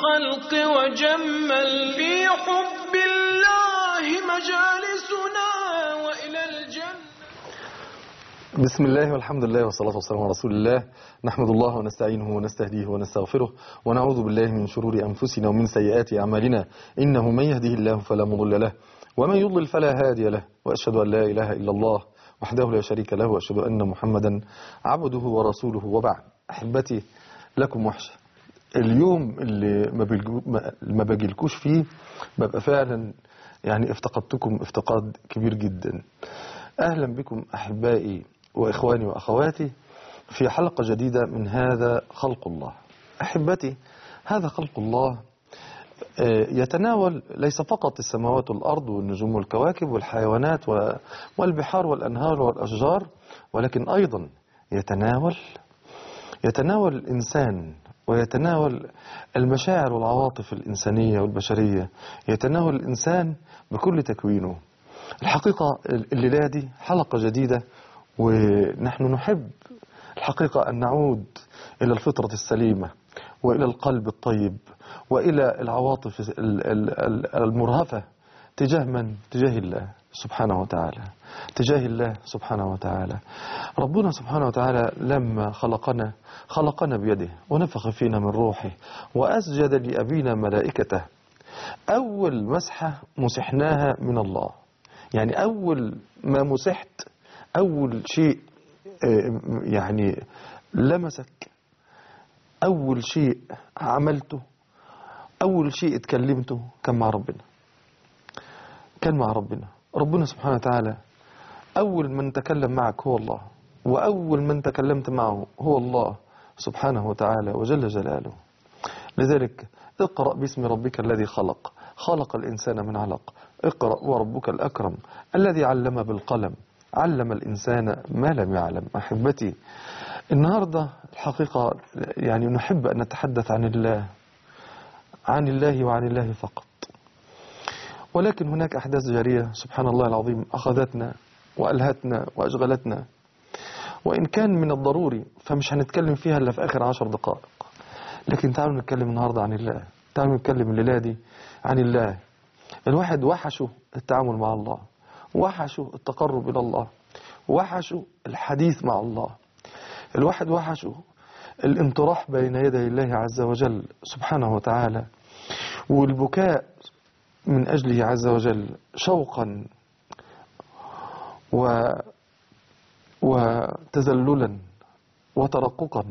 الخلق وجمل في حب الله مجالسنا وإلى الجنة بسم الله والحمد لله والصلاة والسلام على رسول الله نحمد الله ونستعينه ونستهديه ونستغفره ونعوذ بالله من شرور أنفسنا ومن سيئات أعمالنا إنه من يهده الله فلا مضل له ومن يضلل فلا هادي له وأشهد أن لا إله إلا الله وحده لا شريك له وأشهد أن محمدا عبده ورسوله وبعد أحبتي لكم وحشة اليوم اللي ما بيلجو- ما- ما باجيلكوش فيه ببقى فعلا يعني افتقدتكم افتقاد كبير جدا أهلا بكم أحبائي وإخواني وأخواتي في حلقة جديدة من هذا خلق الله أحبتي هذا خلق الله آه، يتناول ليس فقط السماوات والأرض والنجوم والكواكب والحيوانات و- والبحار والأنهار والأشجار ولكن أيضا يتناول يتناول الإنسان ويتناول المشاعر والعواطف الإنسانية والبشرية يتناول الإنسان بكل تكوينه الحقيقة الليلة دي حلقة جديدة ونحن نحب الحقيقة أن نعود إلى الفطرة السليمة وإلى القلب الطيب وإلى العواطف ال- ال- ال- المرهفة تجاه من؟ تجاه الله سبحانه وتعالى تجاه الله سبحانه وتعالى ربنا سبحانه وتعالى لما خلقنا خلقنا بيده ونفخ فينا من روحه وأسجد لأبينا ملائكته أول مسحة مسحناها من الله يعني أول ما مسحت أول شيء آه، يعني لمسك أول شيء عملته أول شيء اتكلمته كان مع ربنا كان مع ربنا ربنا سبحانه وتعالى أول من تكلم معك هو الله وأول من تكلمت معه هو الله سبحانه وتعالى وجل جلاله لذلك اقرأ باسم ربك الذي خلق خلق الإنسان من علق اقرأ وربك الأكرم الذي علم بالقلم علم الإنسان ما لم يعلم أحبتي النهاردة الحقيقة يعني نحب أن نتحدث عن الله عن الله وعن الله فقط ولكن هناك أحداث جارية سبحان الله العظيم أخذتنا وألهتنا وأشغلتنا وإن كان من الضروري فمش هنتكلم فيها إلا في آخر عشر دقائق لكن تعالوا نتكلم النهاردة عن الله تعالوا نتكلم الليلة دي عن الله الواحد وحشه التعامل مع الله وحشه التقرب إلى الله وحشه الحديث مع الله الواحد وحشه الانطراح بين يدي الله عز وجل سبحانه وتعالى والبكاء من أجله عز وجل شوقا و وتذللا وترققا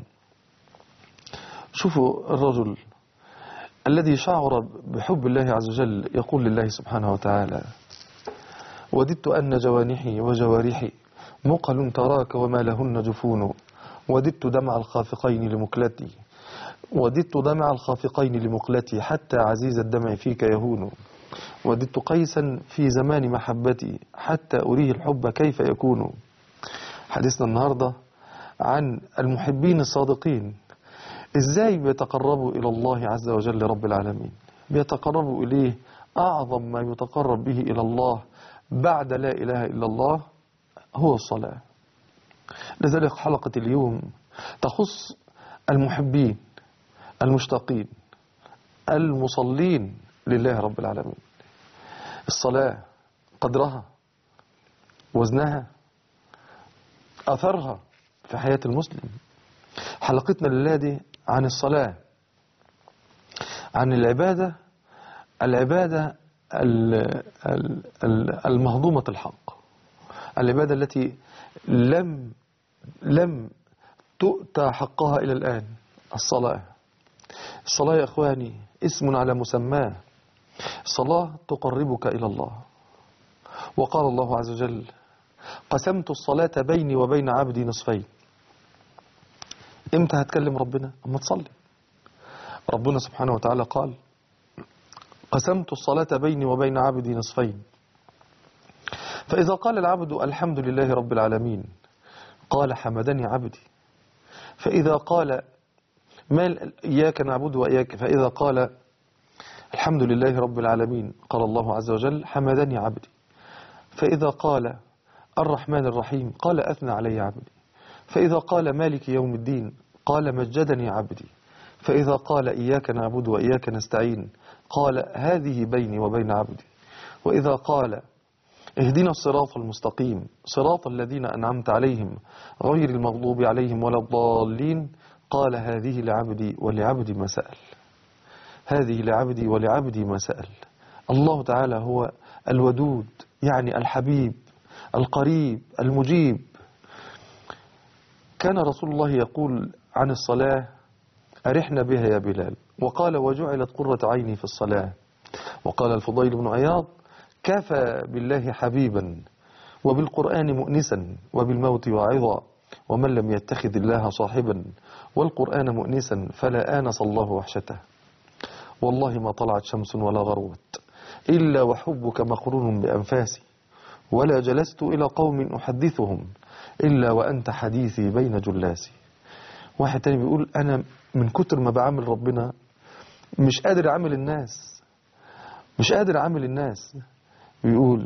شوفوا الرجل الذي شعر بحب الله عز وجل يقول لله سبحانه وتعالى وددت أن جوانحي وجوارحي مقل تراك وما لهن جفون وددت دمع الخافقين لمقلتي وددت دمع الخافقين لمقلتي حتى عزيز الدمع فيك يهون وددت قيسا في زمان محبتي حتى أريه الحب كيف يكون حديثنا النهاردة عن المحبين الصادقين ازاي بيتقربوا إلى الله عز وجل رب العالمين بيتقربوا إليه أعظم ما يتقرب به إلى الله بعد لا إله إلا الله هو الصلاة لذلك حلقة اليوم تخص المحبين المشتاقين المصلين لله رب العالمين الصلاة قدرها وزنها أثرها في حياة المسلم حلقتنا الليلة دي عن الصلاة عن العبادة العبادة ال- ال- ال- المهضومة الحق العبادة التي لم لم تؤتى حقها إلى الآن الصلاة الصلاة يا إخواني اسم على مسماه الصلاة تقربك إلى الله وقال الله عز وجل قسمت الصلاة بيني وبين عبدي نصفين امتى هتكلم ربنا اما تصلي ربنا سبحانه وتعالى قال قسمت الصلاة بيني وبين عبدي نصفين فإذا قال العبد الحمد لله رب العالمين قال حمدني عبدي فإذا قال ما ال- إياك نعبد وإياك فإذا قال الحمد لله رب العالمين قال الله عز وجل حمدني عبدي فإذا قال الرحمن الرحيم قال أثنى علي عبدي فإذا قال مالك يوم الدين قال مجدني عبدي فإذا قال إياك نعبد وإياك نستعين قال هذه بيني وبين عبدي وإذا قال اهدنا الصراط المستقيم صراط الذين أنعمت عليهم غير المغضوب عليهم ولا الضالين قال هذه لعبدي ولعبدي ما سأل هذه لعبدي ولعبدي ما سأل الله تعالى هو الودود يعني الحبيب القريب المجيب كان رسول الله يقول عن الصلاة أرحنا بها يا بلال وقال وجعلت قرة عيني في الصلاة وقال الفضيل بن عياض كفى بالله حبيبا وبالقرآن مؤنسا وبالموت واعظا ومن لم يتخذ الله صاحبا والقرآن مؤنسا فلا آنس الله وحشته والله ما طلعت شمس ولا غروت إلا وحبك مقرون بأنفاسي ولا جلست إلى قوم أحدثهم إلا وأنت حديثي بين جلاسي واحد تاني بيقول أنا من كتر ما بعمل ربنا مش قادر أعمل الناس مش قادر أعمل الناس بيقول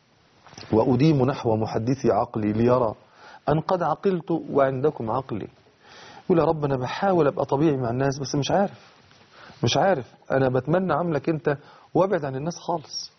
وأديم نحو محدثي عقلي ليرى أن قد عقلت وعندكم عقلي يقول يا رب أنا بحاول أبقى طبيعي مع الناس بس مش عارف مش عارف أنا بتمنى عملك أنت وابعد عن الناس خالص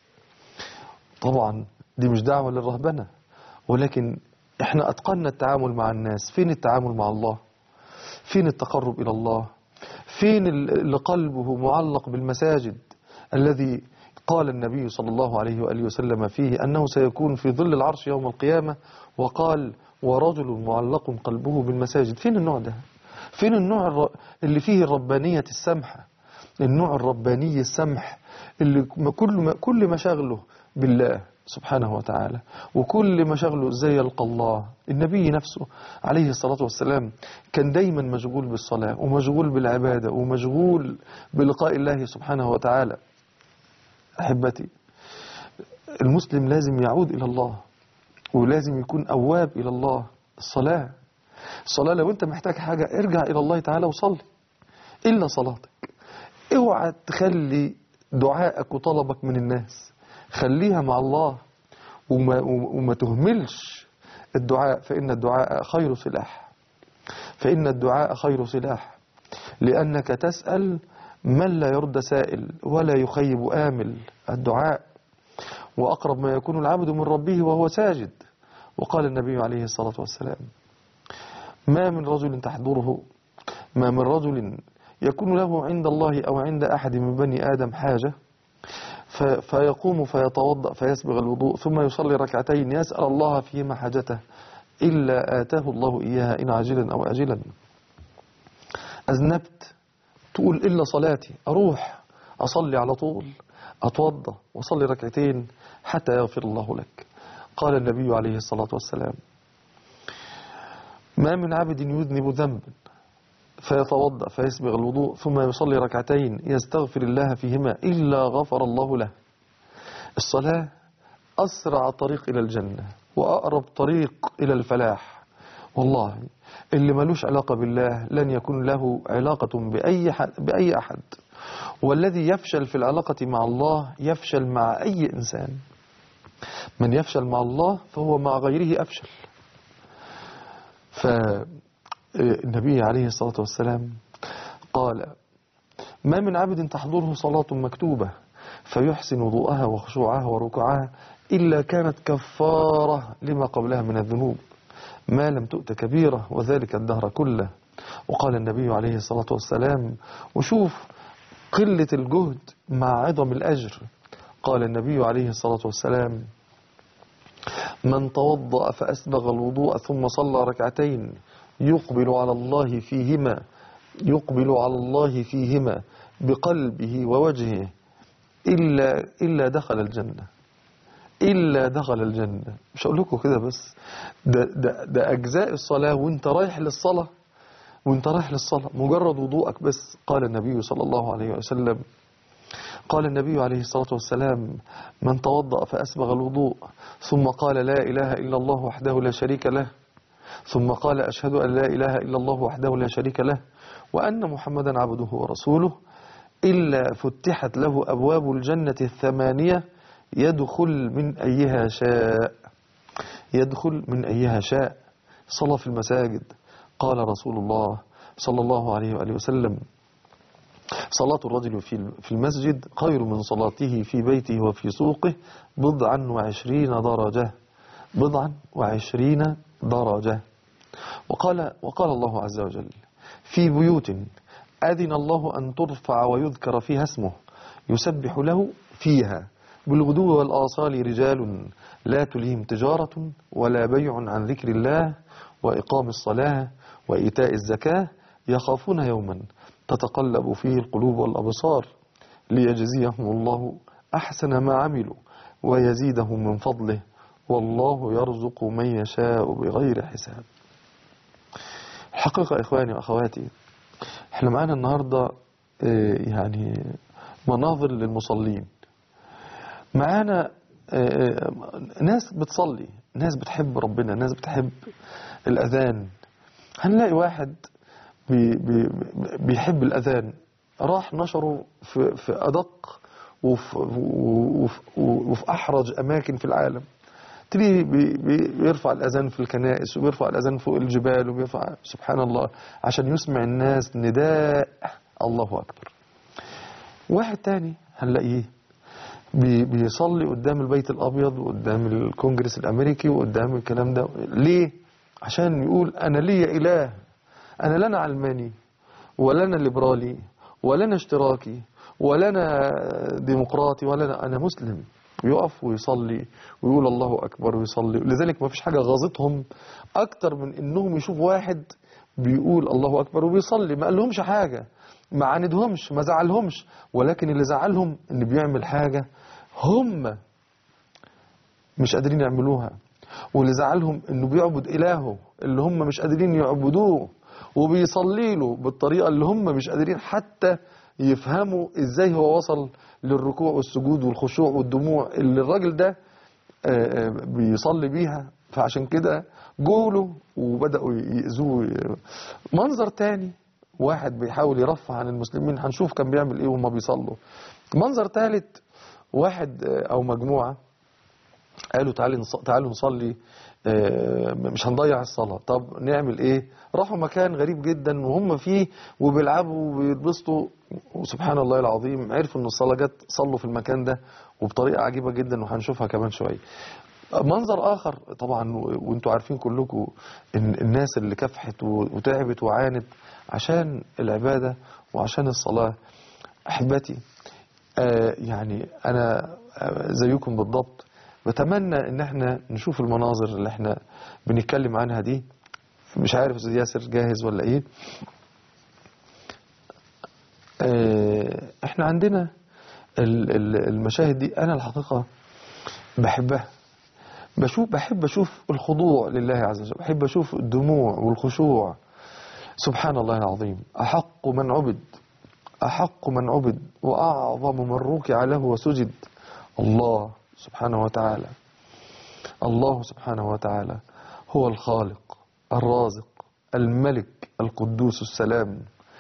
طبعا دي مش دعوة للرهبنة ولكن احنا أتقنا التعامل مع الناس فين التعامل مع الله فين التقرب إلى الله فين اللي قلبه معلق بالمساجد الذي قال النبي صلى الله عليه وآله وسلم فيه أنه سيكون في ظل العرش يوم القيامة وقال ورجل معلق قلبه بالمساجد فين النوع ده فين النوع الر- اللي فيه الربانية السمحة النوع الرباني السمح اللي م- كل ما كل مشاغله بالله سبحانه وتعالى وكل مشاغله ازاي يلقى الله النبي نفسه عليه الصلاة والسلام كان دايما مشغول بالصلاة ومشغول بالعبادة ومشغول بلقاء الله سبحانه وتعالى أحبتي المسلم لازم يعود إلى الله ولازم يكون أواب إلى الله الصلاة الصلاة لو أنت محتاج حاجة ارجع إلى الله تعالى وصلي إلا صلاتك اوعى تخلي دعائك وطلبك من الناس خليها مع الله وما, وما تهملش الدعاء فإن الدعاء خير سلاح فإن الدعاء خير سلاح لأنك تسأل من لا يرد سائل ولا يخيب آمل الدعاء وأقرب ما يكون العبد من ربه وهو ساجد وقال النبي عليه الصلاة والسلام ما من رجل تحضره ما من رجل يكون له عند الله أو عند أحد من بني آدم حاجة ف- فيقوم فيتوضأ فيسبغ الوضوء ثم يصلي ركعتين يسأل الله فيما حاجته إلا آتاه الله إياها إن عاجلا أو آجلا أذنبت تقول إلا صلاتي أروح أصلي على طول أتوضأ وأصلي ركعتين حتى يغفر الله لك قال النبي عليه الصلاة والسلام ما من عبد يذنب ذنبا فيتوضأ فيسبغ الوضوء ثم يصلي ركعتين يستغفر الله فيهما إلا غفر الله له الصلاة أسرع طريق إلى الجنة وأقرب طريق إلى الفلاح والله اللي ملوش علاقة بالله لن يكون له علاقة بأي, حد بأي أحد والذي يفشل في العلاقة مع الله يفشل مع أي إنسان من يفشل مع الله فهو مع غيره أفشل فالنبي عليه الصلاة والسلام قال ما من عبد تحضره صلاة مكتوبة فيحسن وضوءها وخشوعها وركوعها إلا كانت كفارة لما قبلها من الذنوب ما لم تؤت كبيرة وذلك الدهر كله وقال النبي عليه الصلاة والسلام وشوف قلة الجهد مع عظم الأجر قال النبي عليه الصلاة والسلام من توضأ فأسبغ الوضوء ثم صلى ركعتين يقبل على الله فيهما يقبل على الله فيهما بقلبه ووجهه إلا, إلا دخل الجنة إلا دخل الجنة مش هقول لكم كده بس ده, ده, ده أجزاء الصلاة وانت رايح للصلاة وانت رايح للصلاة مجرد وضوءك بس قال النبي صلى الله عليه وسلم قال النبي عليه الصلاة والسلام من توضأ فأسبغ الوضوء ثم قال لا إله إلا الله وحده لا شريك له ثم قال أشهد أن لا إله إلا الله وحده لا شريك له وأن محمدا عبده ورسوله إلا فتحت له أبواب الجنة الثمانية يدخل من أيها شاء يدخل من أيها شاء صلى في المساجد قال رسول الله صلى الله عليه وآله وسلم صلاة الرجل في في المسجد خير من صلاته في بيته وفي سوقه بضعا وعشرين درجة بضعا وعشرين درجة وقال وقال الله عز وجل في بيوت أذن الله أن ترفع ويذكر فيها اسمه يسبح له فيها بالغدو والآصال رجال لا تلههم تجارة ولا بيع عن ذكر الله وإقام الصلاة وإيتاء الزكاة يخافون يوما تتقلب فيه القلوب والأبصار ليجزيهم الله أحسن ما عملوا ويزيدهم من فضله والله يرزق من يشاء بغير حساب الحقيقة إخواني وأخواتي احنا معانا النهاردة آه، يعني مناظر للمصلين معانا آه، ناس بتصلي ناس بتحب ربنا ناس بتحب الأذان هنلاقي واحد بي بي بيحب الأذان راح نشره في, في أدق وفي, وفي, وفي أحرج أماكن في العالم تلاقيه بي- بي- بيرفع الأذان في الكنائس وبيرفع الأذان فوق الجبال وبيرفع سبحان الله عشان يسمع الناس نداء الله أكبر واحد تاني هنلاقيه بي- بيصلي قدام البيت الأبيض وقدام الكونجرس الأمريكي وقدام الكلام ده ليه؟ عشان يقول أنا ليا إله أنا لا أنا علماني ولا أنا ليبرالي ولا أنا اشتراكي ولا أنا ديمقراطي ولا أنا, أنا مسلم يقف ويصلي ويقول الله أكبر ويصلي لذلك ما فيش حاجة غاظتهم أكتر من إنهم يشوفوا واحد بيقول الله أكبر وبيصلي ما قالهمش حاجة ما عاندهمش ما زعلهمش ولكن اللي زعلهم إن بيعمل حاجة هم مش قادرين يعملوها واللي زعلهم انه بيعبد الهه اللي هم مش قادرين يعبدوه وبيصلي له بالطريقه اللي هم مش قادرين حتى يفهموا ازاي هو وصل للركوع والسجود والخشوع والدموع اللي الراجل ده آه، آه، بيصلي بيها فعشان كده جوله وبدأوا يأذوه منظر تاني واحد بيحاول يرفع عن المسلمين هنشوف كان بيعمل ايه وهم بيصلوا منظر تالت واحد آه، او مجموعة قالوا تعالوا نص- تعالوا نصلي آه، مش هنضيع الصلاة طب نعمل ايه راحوا مكان غريب جدا وهم فيه وبيلعبوا وبيتبسطوا وسبحان الله العظيم عرفوا ان الصلاة جت صلوا في المكان ده وبطريقة عجيبة جدا وهنشوفها كمان شوية منظر آخر طبعا و- وانتوا عارفين كلكم ان الناس اللي كافحت و- وتعبت وعانت عشان العبادة وعشان الصلاة أحبتي آه، يعني أنا آه، زيكم بالضبط بتمنى ان احنا نشوف المناظر اللي احنا بنتكلم عنها دي مش عارف استاذ ياسر جاهز ولا ايه آه، احنا عندنا ال- ال- المشاهد دي انا الحقيقة بحبها بشوف بحب اشوف الخضوع لله عز وجل بحب اشوف الدموع والخشوع سبحان الله العظيم احق من عبد احق من عبد واعظم من ركع له وسجد الله سبحانه وتعالى الله سبحانه وتعالى هو الخالق الرازق الملك القدوس السلام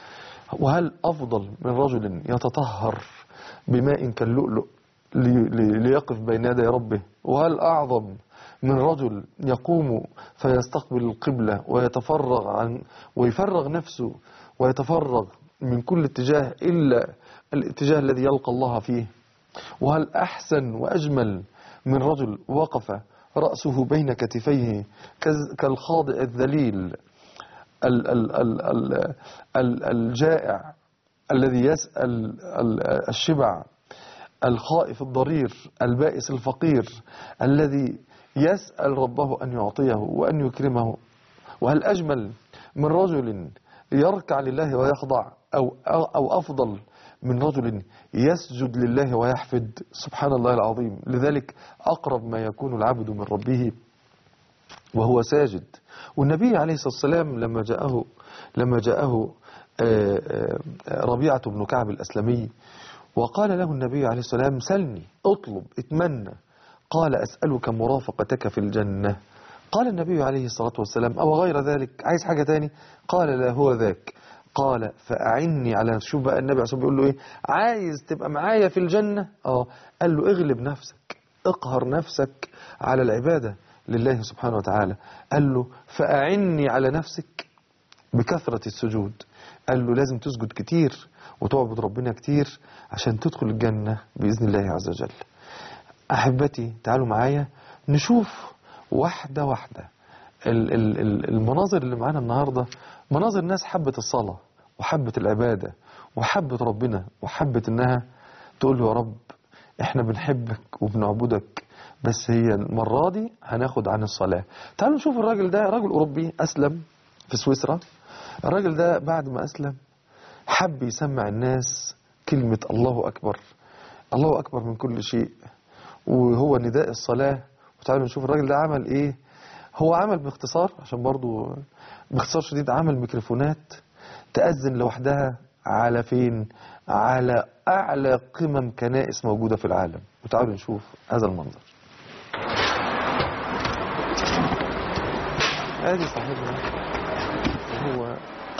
وهل أفضل من رجل يتطهر بماء كاللؤلؤ لي- لي- ليقف بين يدي ربه وهل أعظم من رجل يقوم فيستقبل القبلة ويتفرغ عن ويفرغ نفسه ويتفرغ من كل اتجاه إلا الاتجاه الذي يلقى الله فيه وهل أحسن وأجمل من رجل وقف رأسه بين كتفيه كز- كالخاضع الذليل ال- ال- ال- ال- ال- الجائع الذي يسأل ال- الشبع الخائف الضرير البائس الفقير الذي يسأل ربه أن يعطيه وأن يكرمه وهل أجمل من رجل يركع لله ويخضع أو, أو, أو أفضل من رجل يسجد لله ويحفد سبحان الله العظيم لذلك أقرب ما يكون العبد من ربه وهو ساجد والنبي عليه الصلاة والسلام لما جاءه لما جاءه آه، آه، ربيعة بن كعب الأسلمي وقال له النبي عليه الصلاة والسلام سلني اطلب اتمنى قال أسألك مرافقتك في الجنة قال النبي عليه الصلاة والسلام أو غير ذلك عايز حاجة تاني قال لا هو ذاك قال فأعني على شوف بقى النبي عليه الصلاة والسلام بيقول له إيه عايز تبقى معايا في الجنة اه قال له اغلب نفسك اقهر نفسك على العبادة لله سبحانه وتعالى قال له فأعني على نفسك بكثرة السجود قال له لازم تسجد كتير وتعبد ربنا كتير عشان تدخل الجنة بإذن الله عز وجل أحبتي تعالوا معايا نشوف واحدة واحدة ال- ال- ال- المناظر اللي معانا النهاردة مناظر ناس حبت الصلاة وحبت العبادة وحبت ربنا وحبت انها تقول له يا رب احنا بنحبك وبنعبدك بس هي المرة دي هناخد عن الصلاة تعالوا نشوف الراجل ده راجل أوروبي أسلم في سويسرا الراجل ده بعد ما أسلم حب يسمع الناس كلمة الله أكبر الله أكبر من كل شيء وهو نداء الصلاة وتعالوا نشوف الراجل ده عمل إيه هو عمل باختصار عشان برضو باختصار شديد عمل ميكروفونات تأذن لوحدها على فين على أعلى قمم كنائس موجودة في العالم وتعالوا نشوف هذا المنظر ادي صاحبنا هو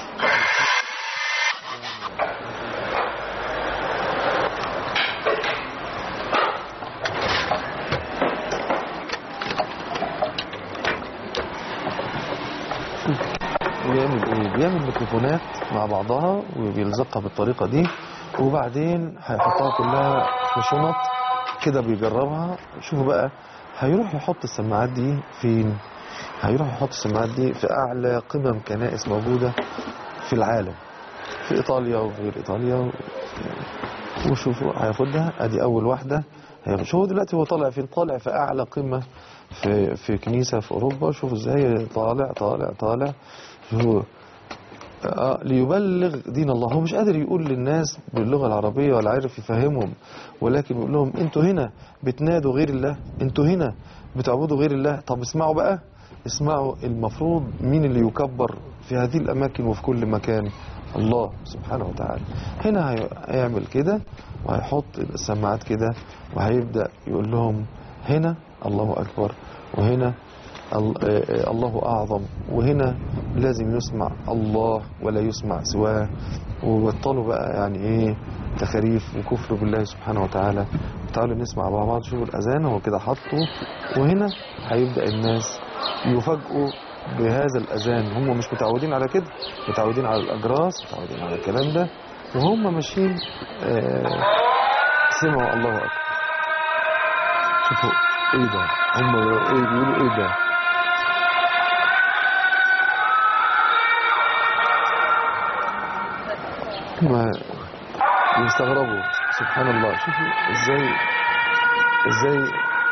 بيعمل ايه بيعمل ميكروفونات مع بعضها وبيلزقها بالطريقة دي وبعدين هيحطها كلها في شنط كده بيجربها شوفوا بقى هيروح يحط السماعات دي فين هيروح يحط السماعات دي في اعلى قمم كنائس موجودة في العالم في ايطاليا وغير ايطاليا و... وشوفوا هياخدها ادي اول واحدة هياخد شوفوا دلوقتي هو طالع فين طالع في اعلى قمة في في كنيسة في اوروبا شوفوا ازاي طالع طالع طالع هو آه ليبلغ دين الله هو مش قادر يقول للناس باللغة العربية ولا عارف يفهمهم ولكن يقول لهم انتوا هنا بتنادوا غير الله انتوا هنا بتعبدوا غير الله طب اسمعوا بقى اسمعوا المفروض مين اللي يكبر في هذه الأماكن وفي كل مكان الله سبحانه وتعالى هنا هي- هيعمل كده وهيحط السماعات كده وهيبدأ يقول لهم هنا الله أكبر وهنا ال- آه، آه، الله أعظم وهنا لازم يسمع الله ولا يسمع سواه وبطلوا بقى يعني ايه تخاريف وكفر بالله سبحانه وتعالى تعالوا نسمع مع بعض شوفوا الأذان هو كده حطه وهنا هيبدأ الناس يفاجئوا بهذا الأذان هم مش متعودين على كده متعودين على الأجراس متعودين على الكلام ده وهم ماشيين آه، سمعوا الله أكبر شوفوا ايه ده هم ايه بيقولوا ايه ده ما يستغربوا سبحان الله شوفوا ازاي ازاي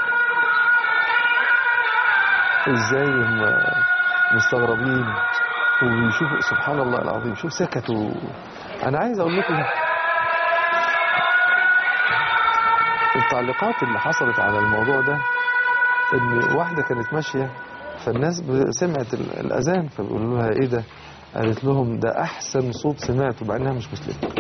ازاي هم مستغربين ويشوفوا سبحان الله العظيم شوف سكتوا انا عايز اقول لكم التعليقات اللي حصلت على الموضوع ده ان واحدة كانت ماشية فالناس ب- سمعت ال- الاذان فبيقولوا لها ايه ده قالت لهم ده احسن صوت سمعته مع انها مش مسلمة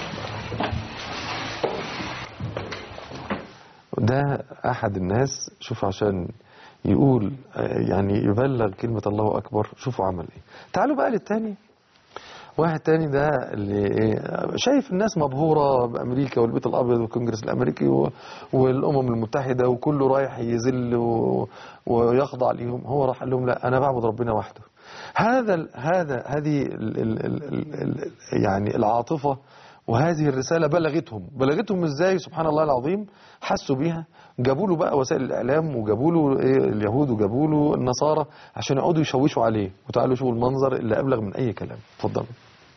ده احد الناس شوف عشان يقول آه، يعني يبلغ كلمة الله اكبر شوفوا عمل ايه تعالوا بقى للتاني واحد تاني ده اللي إيه، شايف الناس مبهورة بأمريكا والبيت الأبيض والكونجرس الأمريكي و- والأمم المتحدة وكله رايح يذل و- ويخضع ليهم هو راح قال لهم لا أنا بعبد ربنا وحده هذا ال- هذا هذه ال ال ال ال ال يعني العاطفة وهذه الرسالة بلغتهم بلغتهم ازاي سبحان الله العظيم حسوا بيها جابوا له بقى وسائل الإعلام وجابوا له إيه اليهود وجابوا له النصارى عشان يقعدوا يشوشوا عليه وتعالوا شوفوا المنظر اللي أبلغ من أي كلام اتفضلوا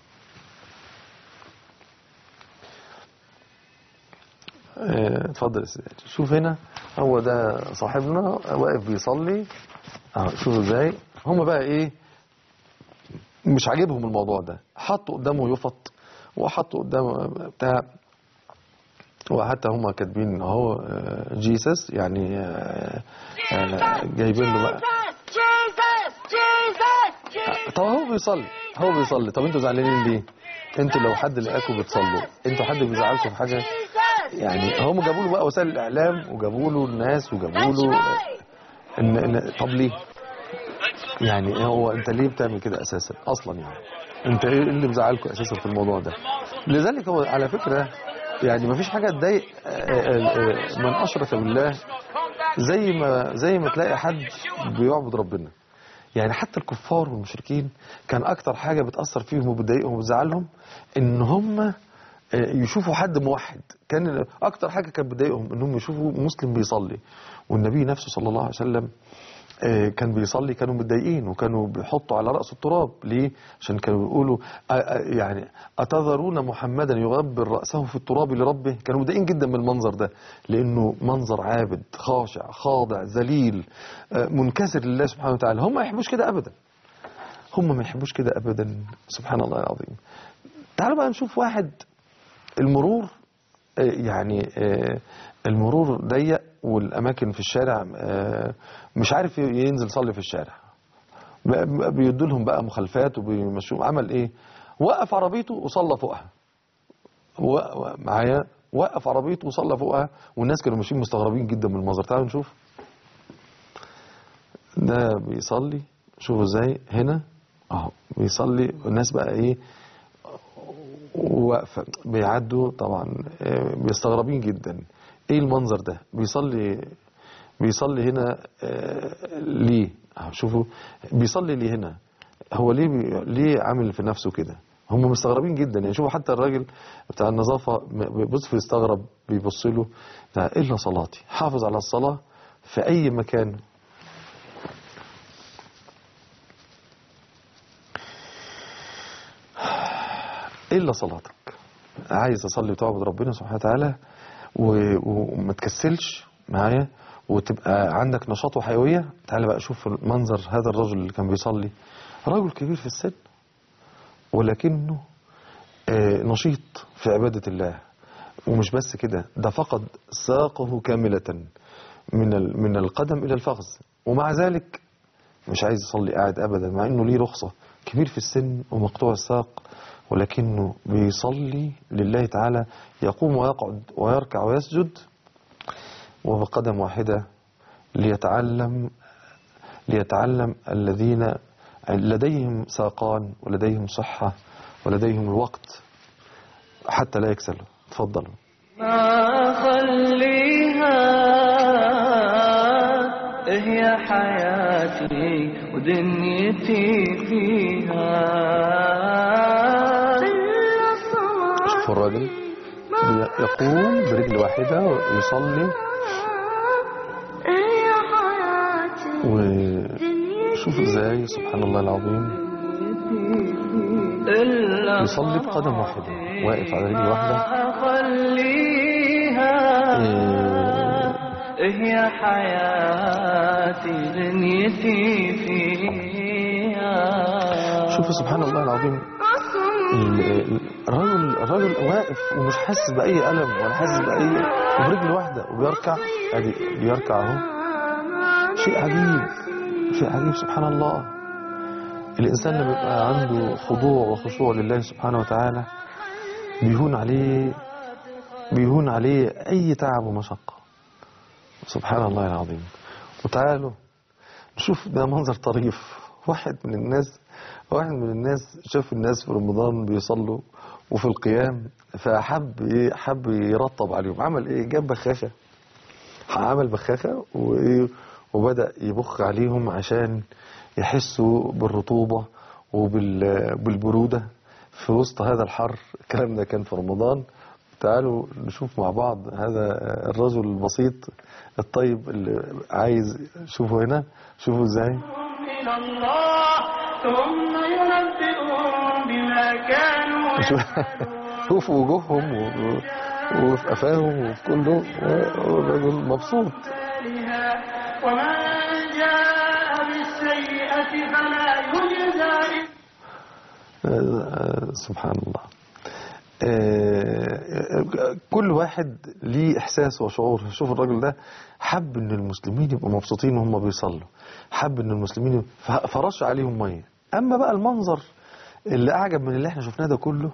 آه، اتفضل يا سيدي شوف هنا هو ده صاحبنا واقف بيصلي اه شوفوا ازاي هم بقى ايه مش عاجبهم الموضوع ده حطوا قدامه يفط وحطوا قدامه بتاع وحتى هم كاتبين اهو آه، جيسس يعني آه، آه، جايبين له بقى Jesus! Jesus! Jesus! طب هو بيصلي هو بيصلي طب انتوا زعلانين ليه انتوا لو حد لقاكم بتصلوا انتوا حد بيزعلكم في حاجه Jesus! يعني هم جابوا له بقى وسائل الاعلام وجابوا له الناس وجابوا That's له right! إن إن طب ليه يعني هو انت ليه بتعمل كده اساسا اصلا يعني انت ايه اللي مزعلكم اساسا في الموضوع ده لذلك هو على فكره يعني ما فيش حاجه تضايق آه، آه، آه، من اشرك بالله زي ما زي ما تلاقي حد بيعبد ربنا يعني حتى الكفار والمشركين كان اكتر حاجه بتاثر فيهم وبتضايقهم وبتزعلهم ان هم آه، يشوفوا حد موحد كان اكتر حاجه كانت بتضايقهم انهم يشوفوا مسلم بيصلي والنبي نفسه صلى الله عليه وسلم آه، كان بيصلي كانوا متضايقين وكانوا بيحطوا على رأسه التراب ليه؟ عشان كانوا بيقولوا آه، آه، يعني أتذرون محمدا يغبر رأسه في التراب لربه كانوا متضايقين جدا من المنظر ده لأنه منظر عابد خاشع خاضع ذليل آه، منكسر لله سبحانه وتعالى هم ما يحبوش كده أبدا هم ما يحبوش كده أبدا سبحان الله العظيم تعالوا بقى نشوف واحد المرور آه، يعني آه، المرور ضيق والاماكن في الشارع آه، مش عارف ينزل يصلي في الشارع ب- بيدوا لهم بقى مخالفات وبيمشوا عمل ايه وقف عربيته وصلى فوقها و- و- معايا وقف عربيته وصلى فوقها والناس كانوا ماشيين مستغربين جدا من المنظر تعالوا نشوف ده بيصلي شوفوا ازاي هنا اهو بيصلي الناس بقى ايه واقفه بيعدوا طبعا آه، بيستغربين جدا ايه المنظر ده بيصلي بيصلي هنا آه، ليه أهو شوفوا بيصلي ليه هنا هو ليه بي... ليه عامل في نفسه كده هم مستغربين جدا يعني شوفوا حتى الراجل بتاع النظافه م- بيبص بيستغرب بيبص له ده الا صلاتي حافظ على الصلاه في اي مكان الا صلاتك عايز اصلي وتعبد ربنا سبحانه وتعالى و- وما تكسلش معايا وتبقى عندك نشاط وحيويه تعالى بقى شوف منظر هذا الرجل اللي كان بيصلي رجل كبير في السن ولكنه آه، نشيط في عباده الله ومش بس كده ده فقد ساقه كامله من ال- من القدم الى الفخذ ومع ذلك مش عايز يصلي قاعد ابدا مع انه ليه رخصه كبير في السن ومقطوع الساق ولكنه بيصلي لله تعالى يقوم ويقعد ويركع ويسجد وبقدم واحده ليتعلم ليتعلم الذين لديهم ساقان ولديهم صحه ولديهم الوقت حتى لا يكسلوا تفضلوا ما خليها هي حياتي ودنيتي فيها شوفوا الراجل بي- يقوم برجل واحدة ويصلي هي حياتي وشوف ازاي سبحان الله العظيم إلا يصلي بقدم واحدة واقف على رجل واحدة ما خليها إيه، هي حياتي دنيتي فيها شوف سبحان الله العظيم ال- ال- الراجل الراجل واقف ومش حاسس بأي ألم ولا حاسس بأي وبرجل واحدة وبيركع ادي بيركع اهو شيء عجيب شيء عجيب سبحان الله الإنسان لما يبقى عنده خضوع وخشوع لله سبحانه وتعالى بيهون عليه بيهون عليه أي تعب ومشقة سبحان الله العظيم وتعالوا نشوف ده منظر طريف واحد من الناس واحد من الناس شاف الناس في رمضان بيصلوا وفي القيام فحب ايه حب يرطب عليهم عمل ايه جاب بخاخه عمل بخاخه وايه وبدا يبخ عليهم عشان يحسوا بالرطوبه وبالبروده في وسط هذا الحر الكلام ده كان في رمضان تعالوا نشوف مع بعض هذا الرجل البسيط الطيب اللي عايز شوفوا هنا شوفوا ازاي من الله ثم ينبئهم بما كانوا شوف- شوفوا وجوههم و- وفي قفاهم وفي كله والراجل مبسوط يعملها ومن جاء بالسيئة فلا يجزى إلا آه، سبحان الله آه، كل واحد ليه احساس وشعور شوف الراجل ده حب ان المسلمين يبقوا مبسوطين وهم بيصلوا حب ان المسلمين يبقوا- ف- فرش عليهم ميه اما بقى المنظر اللي اعجب من اللي احنا شفناه ده كله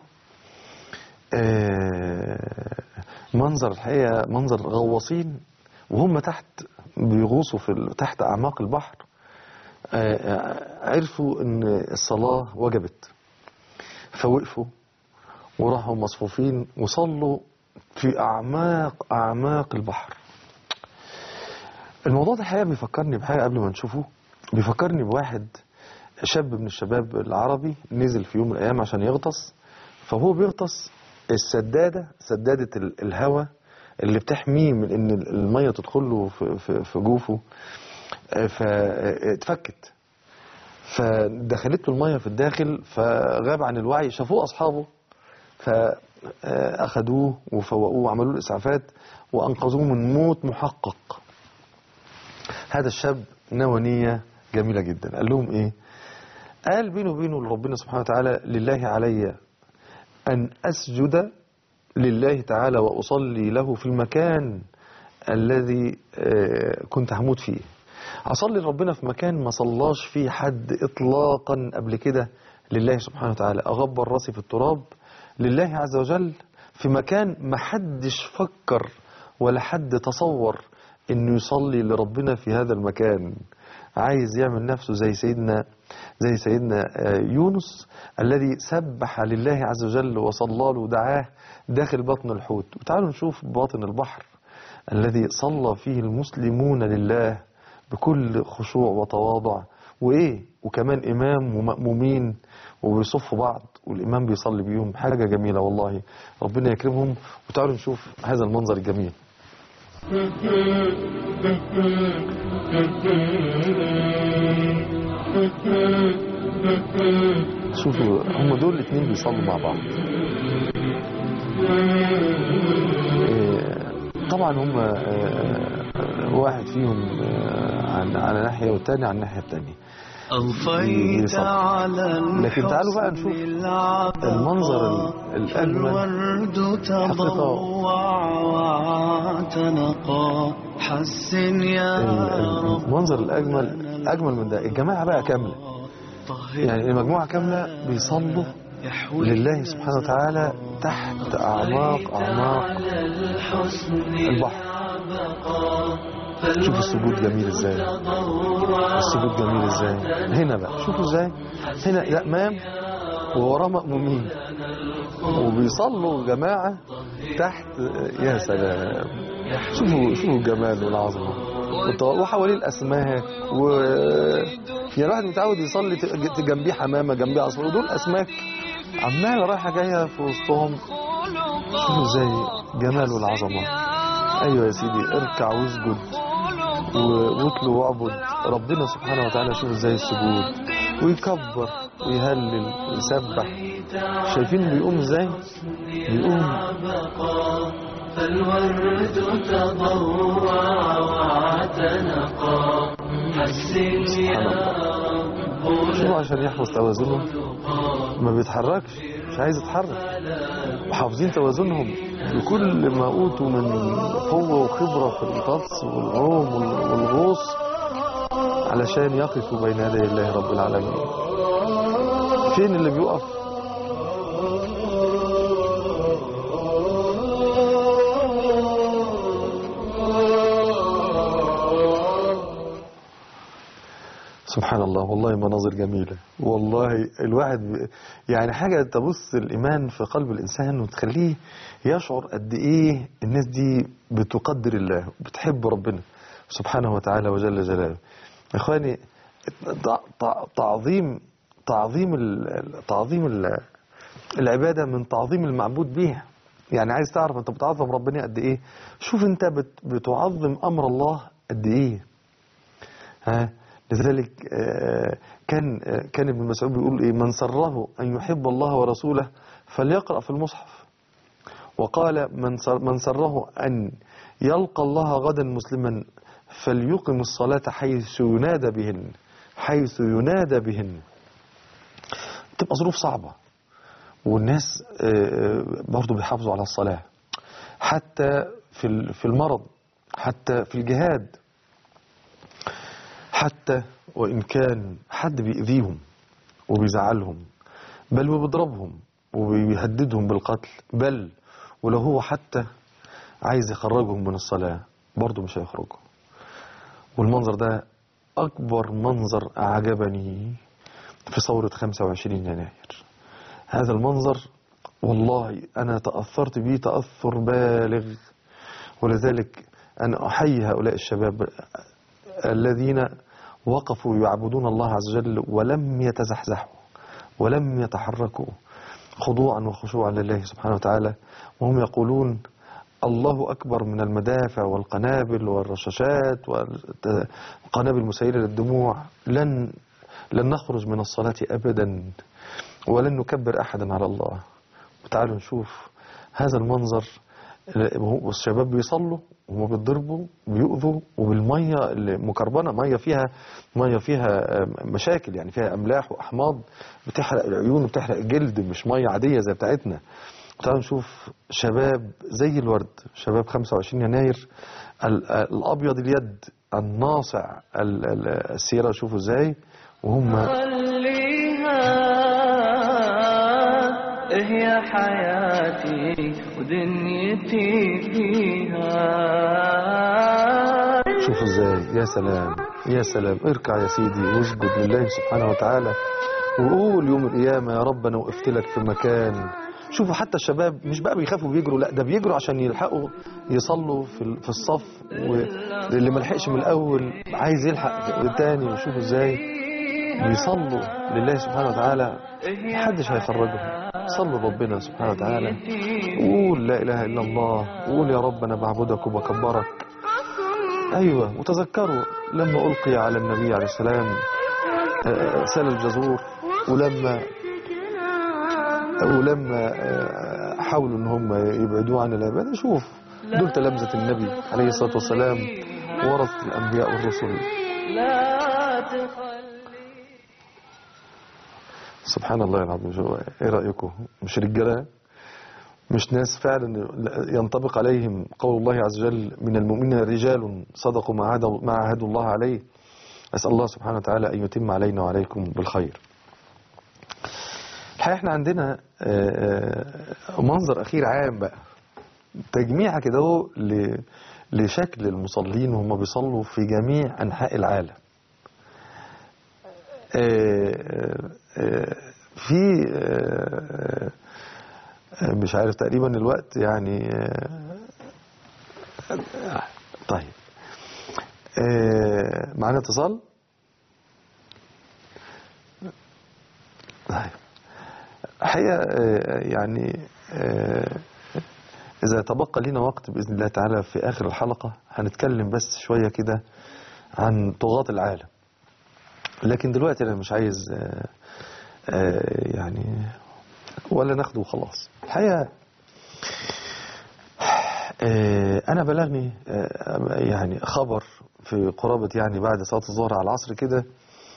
آه، منظر الحقيقه منظر غواصين وهم تحت بيغوصوا في ال- تحت اعماق البحر آه، آه، عرفوا ان الصلاه وجبت فوقفوا وراحوا مصفوفين وصلوا في أعماق أعماق البحر الموضوع ده الحقيقة بيفكرني بحاجة قبل ما نشوفه بيفكرني بواحد شاب من الشباب العربي نزل في يوم من الأيام عشان يغطس فهو بيغطس السدادة سدادة ال- الهواء اللي بتحميه من ان المية تدخل له في, في, في جوفه آه، فاتفكت فدخلت له المية في الداخل فغاب عن الوعي شافوه أصحابه فأخدوه وفوقوه وعملوا له إسعافات وأنقذوه من موت محقق هذا الشاب نوى نية جميلة جدا قال لهم إيه قال بينه وبينه لربنا سبحانه وتعالى لله علي أن أسجد لله تعالى وأصلي له في المكان الذي آه، كنت هموت فيه أصلي لربنا في مكان ما صلاش فيه حد إطلاقا قبل كده لله سبحانه وتعالى أغبر راسي في التراب لله عز وجل في مكان ما حدش فكر ولا حد تصور انه يصلي لربنا في هذا المكان عايز يعمل نفسه زي سيدنا زي سيدنا آه، يونس الذي سبح لله عز وجل وصلى له ودعاه داخل بطن الحوت وتعالوا نشوف باطن البحر الذي صلى فيه المسلمون لله بكل خشوع وتواضع وايه وكمان امام ومأمومين وبيصفوا بعض والامام بيصلي بيهم حاجه جميله والله ربنا يكرمهم وتعالوا نشوف هذا المنظر الجميل شوفوا هم دول الاثنين بيصلوا مع بعض إيه، طبعا هم آه، واحد فيهم آه، عن- على ناحية والتاني على الناحية التانية أضفيت بيصلي. على لكن تعالوا بقى نشوف المنظر ال- الأجمل الورد تضوع واعتنقا حسن يا ال- رب المنظر الأجمل أجمل من ده الجماعة بقى كاملة طهر يعني المجموعة كاملة بيصلوا يحوي لله سبحانه وتعالى تحت أعماق أعماق البحر شوفوا السجود جميل ازاي السجود جميل ازاي هنا بقى شوفوا ازاي هنا الأمام ووراه مأمومين وبيصلوا جماعة تحت يا سلام شوفوا شوفوا الجمال والعظمة والط- وحواليه الأسماك و يعني الواحد متعود يصلي ت- جنبيه حمامة جنبيه عصفور ودول أسماك عمالة رايحة جاية في وسطهم شوفوا ازاي جمال والعظمة ايوه يا سيدي اركع واسجد و- واتلو واعبد ربنا سبحانه وتعالى شوف ازاي السجود ويكبر ويهلل ويسبح شايفين بيقوم ازاي بيقوم فالورد تضوع واعتنقا حسن سبحان الله شوفوا عشان يحفظ توازنهم ما بيتحركش مش عايز يتحرك وحافظين توازنهم بكل ما اوتوا من قوه وخبره في الغطس والعوم وال- والغوص علشان يقفوا بين يدي الله رب العالمين فين اللي بيقف سبحان الله والله مناظر جميلة والله الواحد ب- يعني حاجة تبص الإيمان في قلب الإنسان وتخليه يشعر قد إيه الناس دي بتقدر الله بتحب ربنا سبحانه وتعالى وجل جلاله إخواني تع- تع- تعظيم تعظيم ال- تعظيم ال- العبادة من تعظيم المعبود بيها يعني عايز تعرف انت بتعظم ربنا قد ايه شوف انت بت- بتعظم امر الله قد ايه ها لذلك آه، كان آه، كان ابن مسعود بيقول ايه من سره ان يحب الله ورسوله فليقرأ في المصحف وقال من سر من سره ان يلقى الله غدا مسلما فليقم الصلاة حيث ينادى بهن حيث ينادى بهن تبقى ظروف صعبة والناس آه، برضو بيحافظوا على الصلاة حتى في ال- في المرض حتى في الجهاد حتى وإن كان حد بيأذيهم وبيزعلهم بل وبيضربهم وبيهددهم بالقتل بل ولو هو حتى عايز يخرجهم من الصلاة برضه مش هيخرجوا والمنظر ده أكبر منظر أعجبني في ثورة 25 يناير هذا المنظر والله أنا تأثرت به تأثر بالغ ولذلك أنا أحيي هؤلاء الشباب الذين وقفوا يعبدون الله عز وجل ولم يتزحزحوا ولم يتحركوا خضوعا وخشوعا لله سبحانه وتعالى وهم يقولون الله أكبر من المدافع والقنابل والرشاشات والقنابل مسيلة للدموع لن لن نخرج من الصلاة أبدا ولن نكبر أحدا على الله وتعالوا نشوف هذا المنظر والشباب بيصلوا وهم بيتضربوا بيؤذوا وبالميه المكربنه ميه فيها ميه فيها آه، مشاكل يعني فيها املاح واحماض بتحرق العيون وبتحرق الجلد مش ميه عاديه زي بتاعتنا تعالوا نشوف شباب زي الورد شباب 25 يناير ال- الابيض اليد الناصع ال- ال- السيره شوفوا ازاي وهم خليها هي حياتي ودنيتي فيها شوفوا ازاي يا سلام يا سلام اركع يا سيدي واسجد لله سبحانه وتعالى وقول يوم القيامة يا رب انا وقفت لك في مكان شوفوا حتى الشباب مش بقى بيخافوا بيجروا لا ده بيجروا عشان يلحقوا يصلوا في ال- في الصف واللي ما لحقش من الاول عايز يلحق التاني وشوفوا ازاي بيصلوا لله سبحانه وتعالى محدش هيخرجهم صلوا ربنا سبحانه وتعالى قول لا اله الا الله قول يا رب انا بعبدك وبكبرك ايوه وتذكروا لما القي على النبي عليه السلام آه، سال الجزور ولما ولما آه، حاولوا ان هم يبعدوه عن العباده شوف دول تلامذه النبي عليه الصلاه والسلام ورثه الانبياء والرسل لا تخلي سبحان الله العظيم شو- ايه رايكم مش رجاله مش ناس فعلا ينطبق عليهم قول الله عز وجل من المؤمنين رجال صدقوا ما عهدوا ما عاهدوا الله عليه أسأل الله سبحانه وتعالى أن يتم علينا وعليكم بالخير الحقيقة احنا عندنا آه، آه، منظر أخير عام بقى تجميعة كده اهو ل- لشكل المصلين وهم بيصلوا في جميع أنحاء العالم آه، آه، في آه، آه، مش عارف تقريبا الوقت يعني آه، آه، طيب آه، معانا اتصال طيب الحقيقة آه، يعني آه، إذا تبقى لنا وقت بإذن الله تعالى في آخر الحلقة هنتكلم بس شوية كده عن طغاة العالم لكن دلوقتي أنا مش عايز آه، آه، يعني ولا ناخده وخلاص الحقيقة آه، أنا بلغني آه، يعني خبر في قرابة يعني بعد صلاة الظهر على العصر كده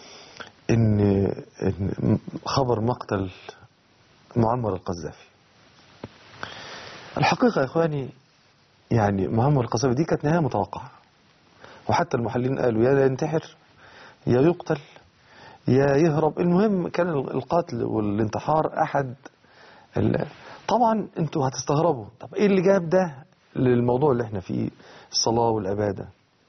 إن إن خبر مقتل معمر القذافي الحقيقة يا إخواني يعني معمر القذافي دي كانت نهاية متوقعة وحتى المحللين قالوا يا ينتحر يا يقتل يا يهرب المهم كان القتل والانتحار أحد ال- طبعا انتوا هتستغربوا طب ايه اللي جاب ده للموضوع اللي احنا فيه الصلاة والعبادة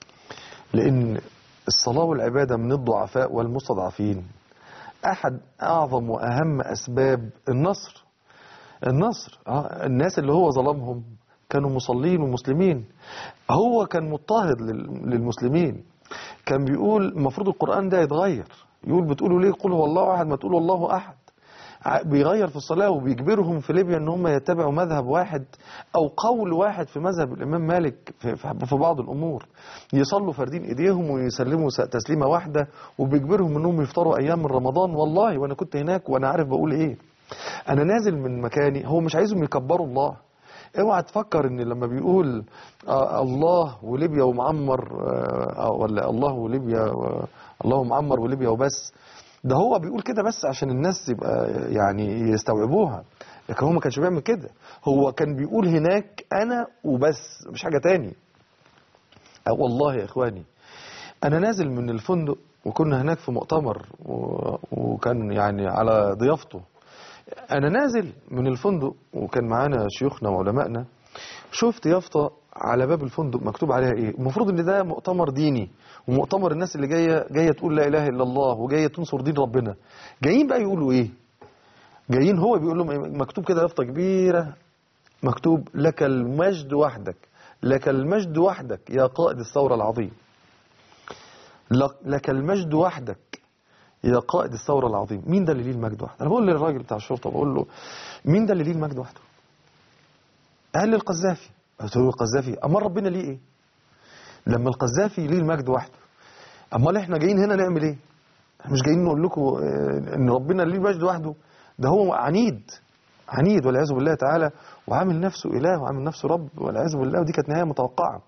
لان الصلاة والعبادة من الضعفاء والمستضعفين احد اعظم واهم اسباب النصر النصر آه، الناس اللي هو ظلمهم كانوا مصلين ومسلمين هو كان مضطهد لل- للمسلمين كان بيقول المفروض القرآن ده يتغير يقول بتقولوا ليه قل هو الله احد ما تقولوا الله احد ع- بيغير في الصلاة وبيجبرهم في ليبيا ان هم يتبعوا مذهب واحد او قول واحد في مذهب الامام مالك في, في في بعض الامور يصلوا فاردين ايديهم ويسلموا س- تسليمة واحدة وبيجبرهم انهم يفطروا ايام من رمضان والله وانا كنت هناك وانا عارف بقول ايه انا نازل من مكاني هو مش عايزهم يكبروا الله اوعى تفكر ان لما بيقول آه الله وليبيا ومعمر آه آه، ولا الله وليبيا و- الله معمر وليبيا وبس ده هو بيقول كده بس عشان الناس يبقى يعني يستوعبوها لكن هو ما كانش بيعمل كده هو كان بيقول هناك انا وبس مش حاجة تاني آه والله يا اخواني انا نازل من الفندق وكنا هناك في مؤتمر و- وكان يعني على ضيافته انا نازل من الفندق وكان معانا شيوخنا وعلمائنا شفت يافطة على باب الفندق مكتوب عليها ايه المفروض ان ده مؤتمر ديني ومؤتمر الناس اللي جايه جايه تقول لا اله الا الله وجايه تنصر دين ربنا جايين بقى يقولوا ايه جايين هو بيقول لهم إيه؟ مكتوب كده يافطة كبيره مكتوب لك المجد وحدك لك المجد وحدك يا قائد الثوره العظيم لك- لك المجد وحدك يا قائد الثورة العظيم مين ده اللي ليه المجد وحده انا بقول للراجل بتاع الشرطة بقول له مين ده اللي ليه المجد وحده قال لي القذافي قلت له القذافي امال ربنا ليه ايه لما القذافي ليه المجد وحده امال احنا جايين هنا نعمل ايه احنا مش جايين نقول لكم آه، ان ربنا ليه المجد وحده ده هو عنيد عنيد والعياذ بالله تعالى وعامل نفسه اله وعامل نفسه رب والعياذ بالله ودي كانت نهايه متوقعه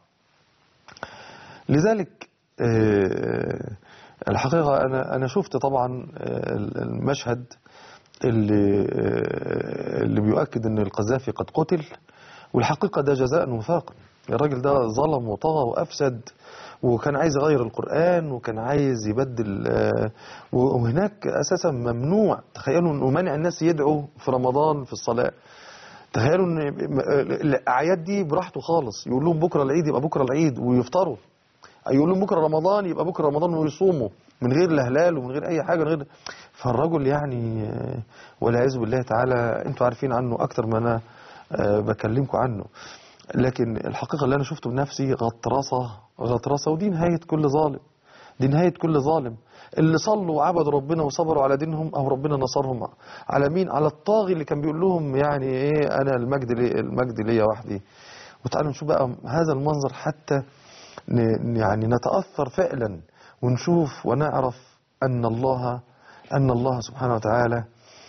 لذلك آه، الحقيقة أنا أنا شفت طبعا آه، المشهد اللي آه، اللي بيؤكد أن القذافي قد قتل والحقيقة ده جزاء وفاق الراجل ده ظلم وطغى وأفسد وكان عايز يغير القرآن وكان عايز يبدل آه، وهناك أساسا ممنوع تخيلوا أنه منع الناس يدعوا في رمضان في الصلاة تخيلوا ان الاعياد دي براحته خالص يقول لهم بكره العيد يبقى بكره العيد ويفطروا يقول لهم بكره رمضان يبقى بكره رمضان ويصوموا من غير لا هلال ومن غير اي حاجه من غير فالرجل يعني آه، والعياذ بالله تعالى انتوا عارفين عنه اكتر ما انا آه، بكلمكم عنه لكن الحقيقه اللي انا شفته بنفسي غطرسه غطرسه ودي نهايه كل ظالم دي نهايه كل ظالم اللي صلوا وعبدوا ربنا وصبروا على دينهم او ربنا نصرهم على مين على الطاغي اللي كان بيقول لهم يعني ايه انا المجد لي المجد ليا وحدي وتعالوا نشوف بقى هذا المنظر حتى ن- يعني نتأثر فعلا ونشوف ونعرف أن الله أن الله سبحانه وتعالى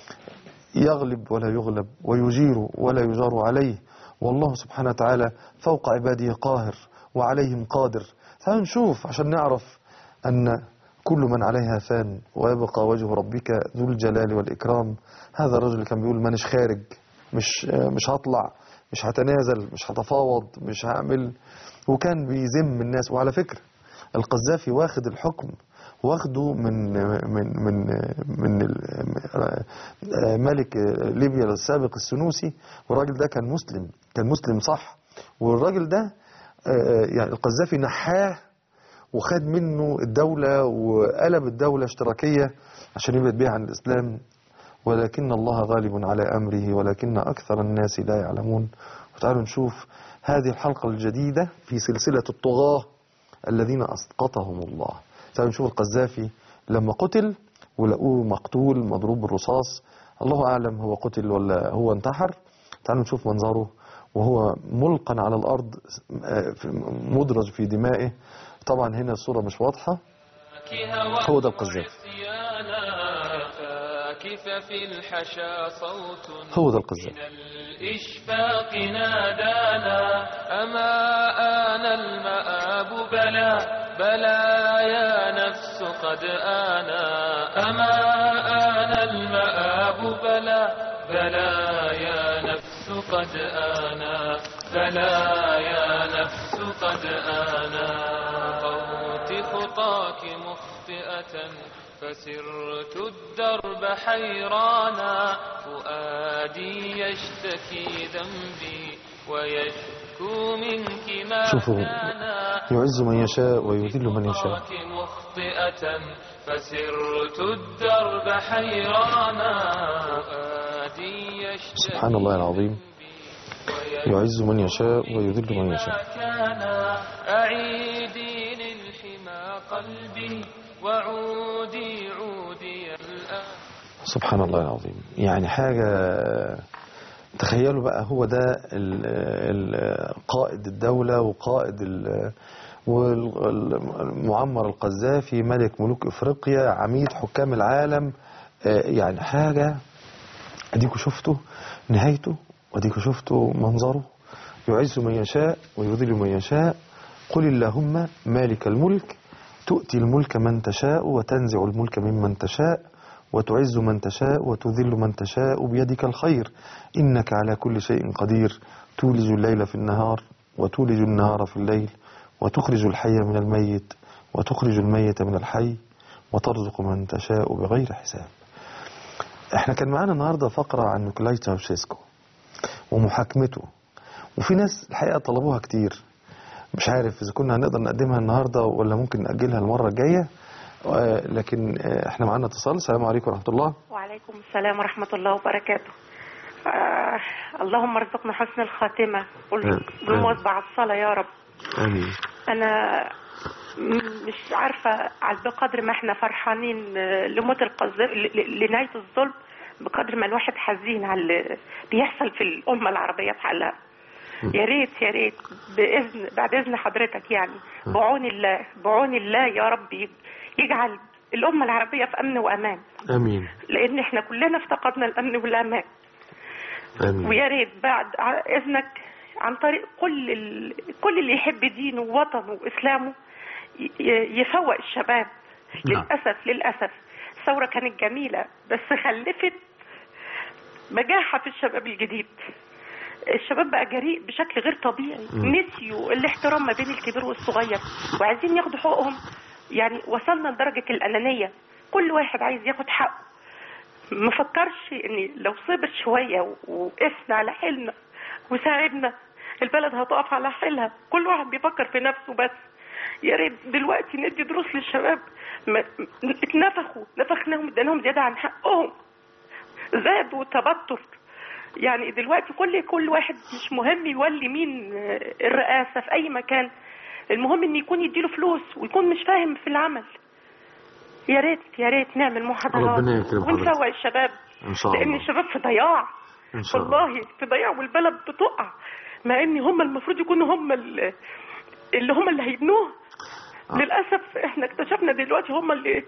يغلب ولا يغلب ويجير ولا يجار عليه والله سبحانه وتعالى فوق عباده قاهر وعليهم قادر تعالوا نشوف عشان نعرف أن كل من عليها فان ويبقى وجه ربك ذو الجلال والإكرام هذا الرجل اللي كان بيقول مانيش خارج مش مش هطلع مش هتنازل مش هتفاوض مش هعمل وكان بيذم الناس وعلى فكرة القذافي واخد الحكم واخده من من من من ال- ملك ليبيا السابق السنوسي والراجل ده كان مسلم كان مسلم صح والراجل ده آه، يعني القذافي نحاه وخد منه الدولة وقلب الدولة اشتراكية عشان يبعد بيها عن الإسلام ولكن الله غالب على أمره ولكن أكثر الناس لا يعلمون وتعالوا نشوف هذه الحلقة الجديدة في سلسلة الطغاة الذين أسقطهم الله تعالوا نشوف القذافي لما قتل ولقوه مقتول مضروب بالرصاص الله أعلم هو قتل ولا هو انتحر تعالوا نشوف منظره وهو ملقا على الأرض آه، في- مدرج في دمائه طبعا هنا الصورة مش واضحة هو ده القذافي فاكف في الحشا صوت هو ده القذافي من الإشفاق نادانا أما آن المآب بلى بلى يا نفس قد آنا أما آن المآب بلى بلى يا نفس قد آنا بلى يا نفس قد آنا قوت خطاك مخطئة فسرت الدرب حيرانا فؤادي يشتكي ذنبي ويشكو منك ما شوفوا، كان يعز من يشاء ويذل من يشاء خطاك مخطئة فسرت الدرب حيرانا فؤادي يشتكي سبحان الله العظيم يعز من يشاء ويذل من يشاء كان أعيدي للحمى قلبي وعودي عودي الآن سبحان الله العظيم يعني حاجة تخيلوا بقى هو ده ال- ال- قائد الدولة وقائد ال- والمعمر القذافي ملك ملوك افريقيا عميد حكام العالم آه، يعني حاجة اديكوا شفتوا نهايته واديكوا شفتوا منظره يعز من يشاء ويذل من يشاء قل اللهم مالك الملك تؤتي الملك من تشاء وتنزع الملك ممن تشاء وتعز من تشاء وتذل من تشاء بيدك الخير إنك على كل شيء قدير تولج الليل في النهار وتولج النهار في الليل وتخرج الحي من الميت وتخرج الميت من الحي وترزق من تشاء بغير حساب احنا كان معانا النهارده فقرة عن نيكولاي تشاوشيسكو ومحاكمته وفي ناس الحقيقة طلبوها كتير مش عارف إذا كنا هنقدر نقدمها النهاردة ولا ممكن نأجلها المرة الجاية آه، لكن آه، احنا معانا اتصال السلام عليكم ورحمة الله وعليكم السلام ورحمة الله وبركاته آه اللهم ارزقنا حسن الخاتمة قل آمين. بالمواظبة على الصلاة يا رب آمين أنا م- مش عارفة على بقدر ما احنا فرحانين آه، لموت القذافي ل- ل- لنهاية الظلم بقدر ما الواحد حزين على اللي بيحصل في الأمة العربية بحالها يا ريت يا ريت بإذن بعد إذن حضرتك يعني بعون الله بعون الله يا رب ي- يجعل الأمة العربية في أمن وأمان امين لأن احنا كلنا افتقدنا الأمن والأمان امين ويا ريت بعد ع- اذنك عن طريق كل ال... كل اللي يحب دينه ووطنه واسلامه ي- ي- يفوق الشباب نعم. للاسف للاسف الثوره كانت جميله بس خلفت بجاحه في الشباب الجديد الشباب بقى جريء بشكل غير طبيعي نسيوا الاحترام ما بين الكبير والصغير وعايزين ياخدوا حقوقهم يعني وصلنا لدرجه الانانيه كل واحد عايز ياخد حقه ما فكرش ان لو صبر شويه وقفنا على حيلنا وساعدنا البلد هتقف على حيلها كل واحد بيفكر في نفسه بس يا ريت دلوقتي ندي دروس للشباب ما اتنفخوا نفخناهم اديناهم زياده عن حقهم زادوا تبتر يعني دلوقتي كل كل واحد مش مهم يولي مين الرئاسه في اي مكان المهم ان يكون يديله فلوس ويكون مش فاهم في العمل يا ريت يا ريت نعمل محاضرات ربنا يكرم حضرتك. ونفوق الشباب ان شاء لان الله الشباب في ضياع ان شاء الله والله في ضياع والبلد بتقع مع ان هم المفروض يكونوا هم ال- اللي هم اللي هيبنوها آه. للاسف احنا اكتشفنا دلوقتي هم اللي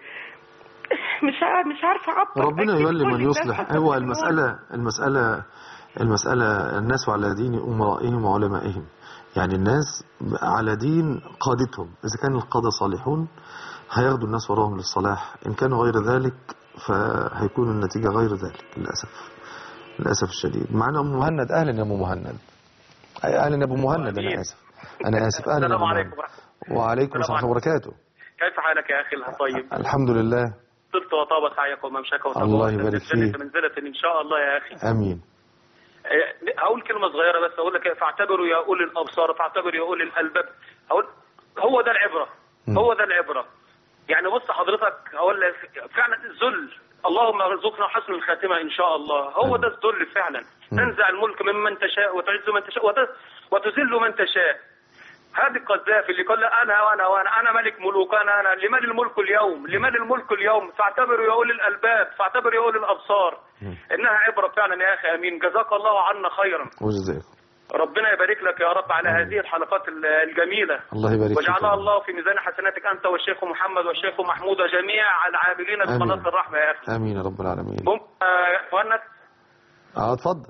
مش عارف مش عارفه اعبر ربنا أكيد يولي كل من الناس يصلح هتبقى هو في المسألة المسألة المسألة الناس على دين أمرائهم وعلمائهم يعني الناس على دين قادتهم إذا كان القادة صالحون هياخدوا الناس وراهم للصلاح إن كانوا غير ذلك فهيكون النتيجة غير ذلك للأسف للأسف الشديد معنا أم مهند أهلا يا أم مهند أهلا يا أبو مهند أنا آسف أنا آسف أهلا يا السلام أبو عليكم مهند ورحمة وعليكم السلام ورحمة الله وبركاته كيف حالك يا أخي الطيب الحمد لله طبت وطاب سعيك وممشاك وطاب الله وأنت يبارك في الجنة فيك. منزلة إن شاء الله يا أخي أمين إيه، هقول كلمة صغيرة بس أقول لك فاعتبروا يا أولي الأبصار فاعتبروا يا أولي الألباب هقول هو ده العبرة مم. هو ده العبرة يعني بص حضرتك هقول لك فعلا الذل اللهم ارزقنا حسن الخاتمة إن شاء الله هو ده الذل فعلا مم. تنزع الملك ممن تشاء وتعز من تشاء وت- وتذل من تشاء هذا القذافي اللي قال انا وانا وانا انا ملك ملوك انا انا لمن الملك اليوم لمن الملك اليوم فاعتبروا يا اولي الالباب فاعتبروا يا اولي الابصار مم. انها عبره فعلا يا اخي امين جزاك الله عنا خيرا وجزاكم ربنا يبارك لك يا رب على هذه الحلقات ال- الجميله الله يبارك فيك وجعلها يا الله في ميزان حسناتك انت والشيخ محمد والشيخ محمود وجميع العاملين آمين. بقناه الرحمه يا اخي امين يا رب العالمين ممكن آه، مهند اه اتفضل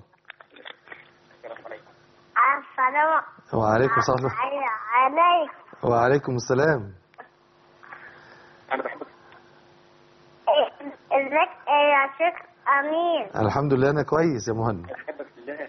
السلام وعليكم السلام عليكم وعليكم السلام انا بحبك ازيك يا شيخ امين الحمد لله انا كويس يا مهند بحبك بالله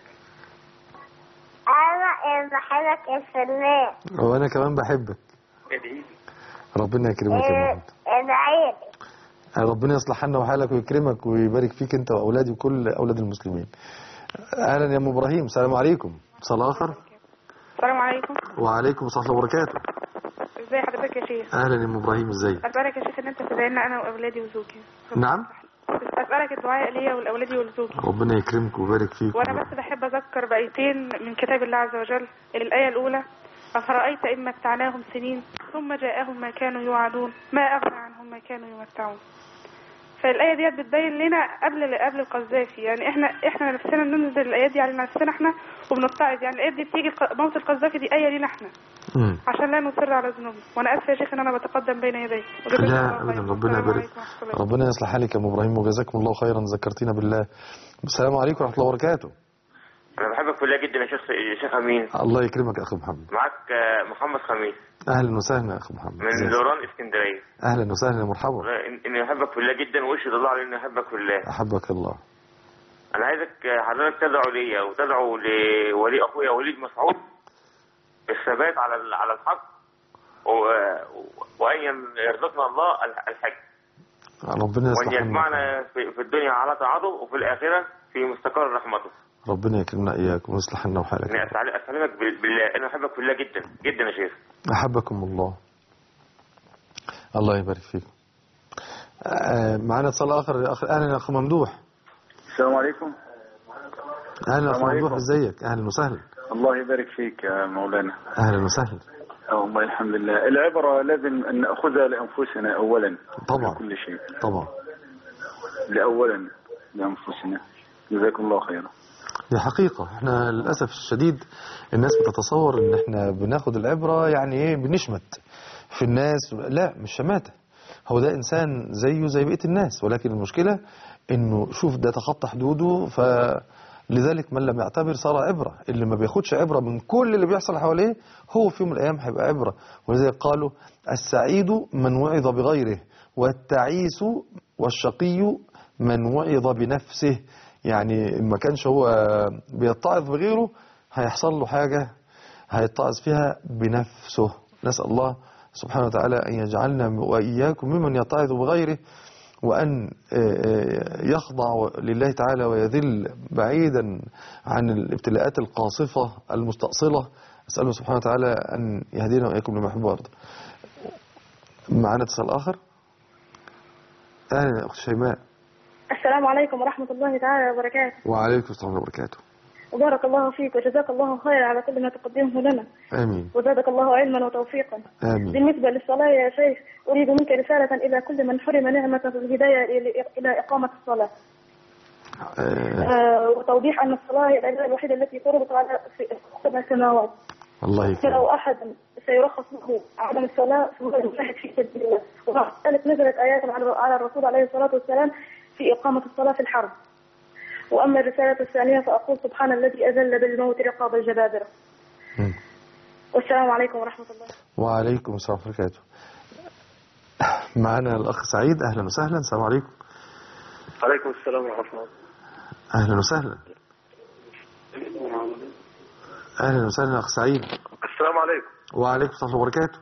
انا بحبك في الله وانا كمان بحبك ادعي لي ربنا يكرمك يا مهند ادعي ربنا يصلح حالنا وحالك ويكرمك ويبارك فيك انت واولادي وكل اولاد المسلمين اهلا يا ام ابراهيم السلام عليكم اتصال اخر السلام عليكم وعليكم السلام ورحمه الله وبركاته ازي حضرتك يا شيخ اهلا يا ام ابراهيم ازيك اسالك يا شيخ ان انت تدعينا انا واولادي وزوجي نعم اسالك الدعاء ليا ولاولادي ولزوجي ربنا يكرمك ويبارك فيك وانا بس بحب اذكر بايتين من كتاب الله عز وجل الايه الاولى افرايت ان متعناهم سنين ثم جاءهم ما كانوا يوعدون ما اغنى عنهم ما كانوا يمتعون فالايه ديت بتبين لنا قبل قبل القذافي يعني احنا احنا نفسنا بننزل الايات دي على نفسنا احنا وبنتعظ يعني الايات دي بتيجي ق- موت القذافي دي ايه لينا احنا مم. عشان لا نصر على ذنوبنا وانا اسفه يا شيخ ان انا بتقدم بين يديك وجزاك لا الله ابدا خير. ربنا السلام يبارك عليكم ورحمة الله. ربنا يصلح حالك يا ام ابراهيم وجزاكم الله خيرا ذكرتينا بالله السلام عليكم ورحمه الله وبركاته انا بحبك في الله جدا يا شيخ يا شيخ امين الله يكرمك يا اخي محمد معاك آه، محمد خميس اهلا وسهلا يا اخي محمد من ازيك؟ لوران اسكندريه اهلا وسهلا يا مرحبا والله إن- اني احبك في الله جدا واشهد الله على اني احبك في الله احبك الله انا عايزك آه، حضرتك تدعو ليا وتدعو لولي اخويا وليد مسعود بالثبات على ال- على الحق و- وان يرزقنا الله الح- الحج ربنا وان يصلح حالنا يجمعنا في في الدنيا على طاعته وفي الاخره في مستقر رحمته ربنا يكرمنا اياك ويصلح لنا وحالك اني أسأل- اسلمك بال- بالله انا احبك في الله جدا جدا يا شيخ احبكم الله الله يبارك فيكم آه، معنا اتصال اخر اخر اهلا يا اخ ممدوح السلام عليكم اهلا يا اخ السلام ممدوح عليكم. ازيك اهلا وسهلا الله يبارك فيك يا مولانا اهلا وسهلا والله الحمد لله العبرة لازم أن نأخذها لأنفسنا أولا طبعا كل شيء طبعا لأولا لأنفسنا جزاكم الله خيرا دي حقيقة احنا للأسف الشديد الناس بتتصور ان احنا بناخد العبرة يعني ايه بنشمت في الناس لا مش شماتة هو ده انسان زيه زي بقية الناس ولكن المشكلة انه شوف ده تخطى حدوده فلذلك من لم يعتبر صار عبرة اللي ما بياخدش عبرة من كل اللي بيحصل حواليه هو في يوم من الايام هيبقى عبرة ولذلك قالوا السعيد من وعظ بغيره والتعيس والشقي من وعظ بنفسه يعني ما كانش هو بيتعظ بغيره هيحصل له حاجة هيتعظ فيها بنفسه نسأل الله سبحانه وتعالى أن يجعلنا وإياكم ممن يتعظ بغيره وأن يخضع لله تعالى ويذل بعيدا عن الابتلاءات القاصفة المستأصلة أسأله سبحانه وتعالى أن يهدينا وإياكم لما يحب ويرضى معنا اتصال آخر أهلا يا أخت شيماء السلام عليكم ورحمة الله تعالى وبركاته وعليكم السلام وبركاته وبارك الله فيك وجزاك الله خيرا على كل ما تقدمه لنا آمين وزادك الله علما وتوفيقا آمين بالنسبة للصلاة يا شيخ أريد منك رسالة إلى كل من حرم نعمة الهداية إلى- إلى إقامة الصلاة آه آه وتوضيح أن الصلاة هي العبادة الوحيدة التي فرضت على في سبع سماوات الله يكرمك فلو أحد سيرخص له عدم الصلاة فهو يجاهد في سبيل الله ومع ذلك نزلت آيات على على الرسول عليه الصلاة والسلام في إقامة الصلاة في الحرب وأما الرسالة الثانية فأقول سبحان الذي أذل بالموت رقاب الجبابرة مم. والسلام عليكم ورحمة الله وعليكم السلام ورحمة الله وبركاته معنا الأخ سعيد أهلا وسهلا السلام عليكم عليكم السلام ورحمة الله أهلا وسهلا أهلا وسهلا أخ سعيد السلام عليكم وعليكم السلام وبركاته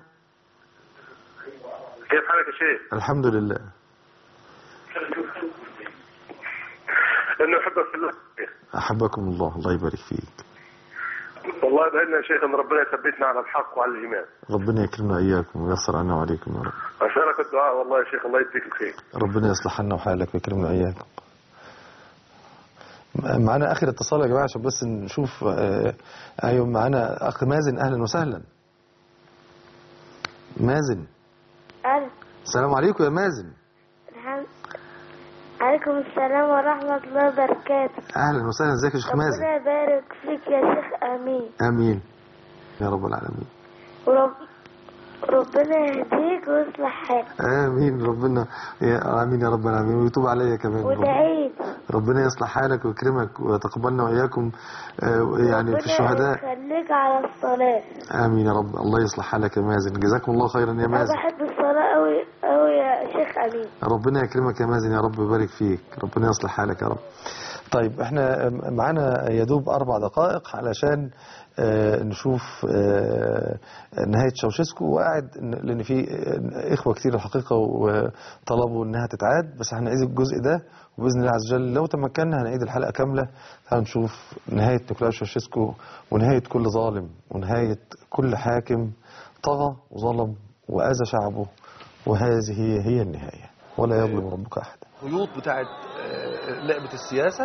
كيف حالك يا شيخ؟ الحمد لله انه احبك في الله أحبكم الله الله يبارك فيك والله بأن يا شيخ ان ربنا يثبتنا على الحق وعلى الايمان ربنا يكرمنا إياكم ويسر عنا وعليكم يا رب اسالك الدعاء والله يا شيخ الله يديك الخير ربنا يصلح لنا وحالك ويكرمنا إياكم معنا آخر اتصال يا جماعة عشان بس نشوف آه، أيوة معنا أخ مازن أهلا وسهلا مازن ألف السلام عليكم يا مازن الحمد عليكم السلام ورحمة الله وبركاته أهلا وسهلا ازيك يا شيخ مازن ربنا يبارك فيك يا شيخ أمين آمين يا رب العالمين ورب ربنا يهديك ويصلح حالك آمين ربنا يا آمين يا رب العالمين ويتوب عليا كمان ربنا, ودعيت ربنا يصلح حالك ويكرمك ويتقبلنا وإياكم آه، يعني في ربنا الشهداء يخليك على الصلاة آمين يا رب الله يصلح حالك يا مازن جزاكم الله خيرا يا أنا مازن بحب الصلاة أوي أوي يا شيخ أمين ربنا يكرمك يا مازن يا رب ويبارك فيك ربنا يصلح حالك يا رب طيب احنا معانا يدوب أربع دقائق علشان آه، نشوف آه، نهاية شاوشيسكو وقاعد ن- لأن في آه، إخوة كتير الحقيقة وطلبوا إنها تتعاد بس هنعيد الجزء ده وبإذن الله عز وجل لو تمكنا هنعيد الحلقة كاملة هنشوف نهاية نيكولاي شاوشيسكو ونهاية كل ظالم ونهاية كل حاكم طغى وظلم وأذى شعبه وهذه هي النهاية ولا يظلم ربك أحد خيوط بتاعت لعبة السياسة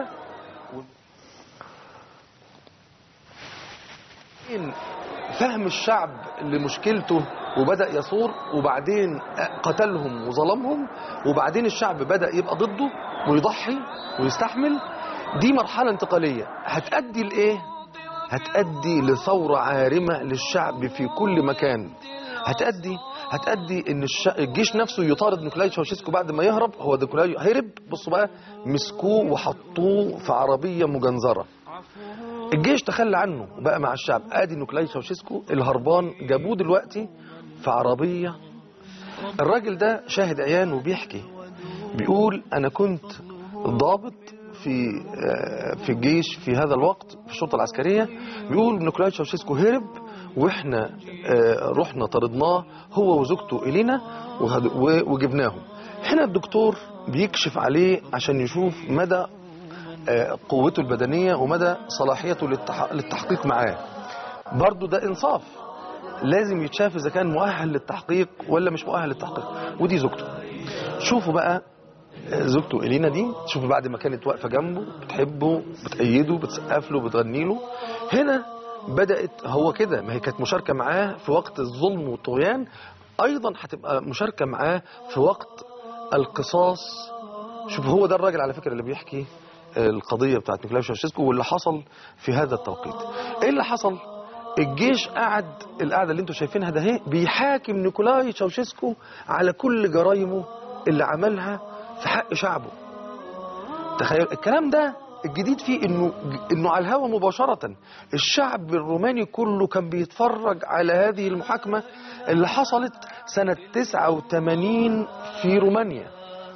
فهم الشعب لمشكلته وبدأ يثور وبعدين قتلهم وظلمهم وبعدين الشعب بدأ يبقى ضده ويضحي ويستحمل دي مرحلة انتقالية هتأدي لإيه؟ هتأدي لثورة عارمة للشعب في كل مكان هتأدي هتأدي ان الش... الجيش نفسه يطارد نيكولاي تشاوشيسكو بعد ما يهرب هو نيكولاي هرب بصوا بقى مسكوه وحطوه في عربية مجنزرة الجيش تخلى عنه بقى مع الشعب ادي نيكولاي تشاوشيسكو الهربان جابوه دلوقتي في عربية الراجل ده شاهد عيان وبيحكي بيقول انا كنت ضابط في آه، في الجيش في هذا الوقت في الشرطة العسكرية بيقول نيكولاي تشاوشيسكو هرب واحنا آه، رحنا طردناه هو وزوجته إلينا وهد- و- وجبناهم هنا الدكتور بيكشف عليه عشان يشوف مدى آه، قوته البدنية ومدى صلاحيته للتح- للتحقيق معاه برضو ده إنصاف لازم يتشاف إذا كان مؤهل للتحقيق ولا مش مؤهل للتحقيق ودي زوجته شوفوا بقى آه، زوجته إلينا دي شوفوا بعد ما كانت واقفة جنبه بتحبه بتأيده بتسقف له بتغني له هنا بدأت هو كده ما هي كانت مشاركة معاه في وقت الظلم والطغيان أيضا هتبقى مشاركة معاه في وقت القصاص شوف هو ده الراجل على فكرة اللي بيحكي القضية بتاعت نيكولاي شاوشيسكو واللي حصل في هذا التوقيت ايه اللي حصل الجيش قعد القعدة اللي انتوا شايفينها ده اهي بيحاكم نيكولاي شاوشيسكو على كل جرايمه اللي عملها في حق شعبه تخيل الكلام ده الجديد فيه انه انه على الهوا مباشرة الشعب الروماني كله كان بيتفرج على هذه المحاكمة اللي حصلت سنة 89 في رومانيا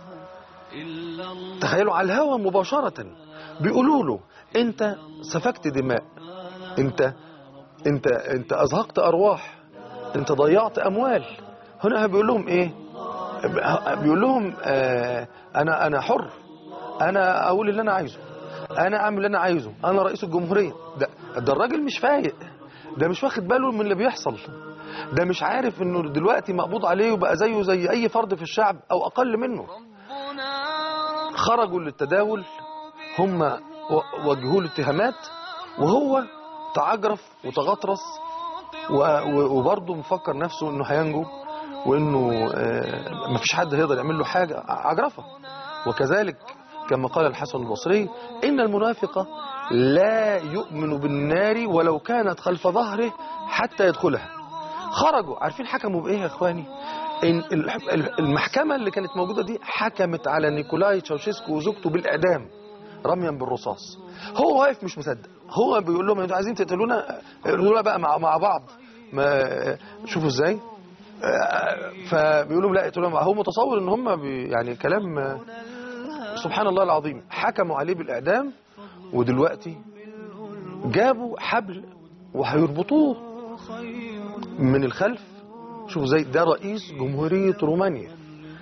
تخيلوا على الهوا مباشرة بيقولوا له انت سفكت دماء انت انت انت ازهقت ارواح انت ضيعت اموال هنا بيقول لهم ايه بيقول لهم آه انا انا حر انا اقول اللي انا عايزه انا اعمل اللي انا عايزه انا رئيس الجمهوريه ده ده الراجل مش فايق ده مش واخد باله من اللي بيحصل ده مش عارف انه دلوقتي مقبوض عليه وبقى زيه زي اي فرد في الشعب او اقل منه خرجوا للتداول هم و- وجهوا له اتهامات وهو تعجرف وتغطرس و- و- وبرضه مفكر نفسه انه هينجو وانه آه، مفيش حد هيقدر يعمل له حاجه عجرفه وكذلك كما قال الحسن البصري ان المنافق لا يؤمن بالنار ولو كانت خلف ظهره حتى يدخلها خرجوا عارفين حكموا بايه يا اخواني إن ال- ال- المحكمة اللي كانت موجودة دي حكمت على نيكولاي تشاوشيسكو وزوجته بالإعدام رميا بالرصاص هو واقف مش مصدق هو بيقول لهم انتوا عايزين تقتلونا قولوا بقى مع مع بعض ما شوفوا ازاي آه، فبيقول لهم لا اقتلونا مع- هو متصور ان هم بي- يعني كلام آه، سبحان الله العظيم حكموا عليه بالإعدام ودلوقتي جابوا حبل وهيربطوه من الخلف شوفوا زي ده رئيس جمهورية رومانيا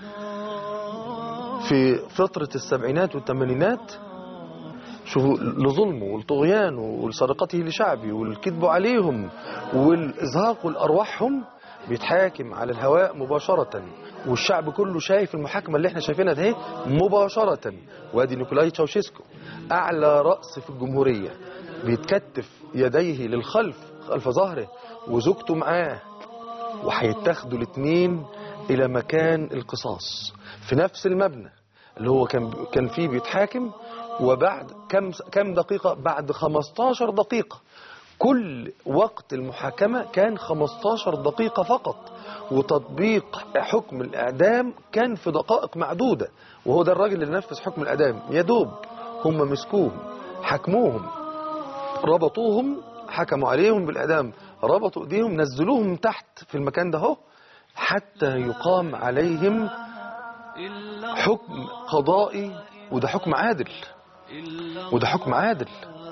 في فترة السبعينات والثمانينات شوفوا لظلمه والطغيان ولسرقته لشعبه والكذب عليهم والإزهاق لأرواحهم بيتحاكم على الهواء مباشرة والشعب كله شايف المحاكمة اللي احنا شايفينها ده مباشرة وادي نيكولاي تشاوشيسكو أعلى رأس في الجمهورية بيتكتف يديه للخلف خلف ظهره وزوجته معاه وهيتاخدوا الاثنين الى مكان القصاص في نفس المبنى اللي هو كان كان فيه بيتحاكم وبعد كم كم دقيقة بعد 15 دقيقة كل وقت المحاكمة كان 15 دقيقة فقط وتطبيق حكم الإعدام كان في دقائق معدودة وهو ده الراجل اللي نفذ حكم الإعدام يا دوب هم مسكوهم حكموهم ربطوهم حكموا عليهم بالإعدام ربطوا ايديهم نزلوهم تحت في المكان ده اهو حتى يقام عليهم حكم قضائي وده حكم عادل وده حكم عادل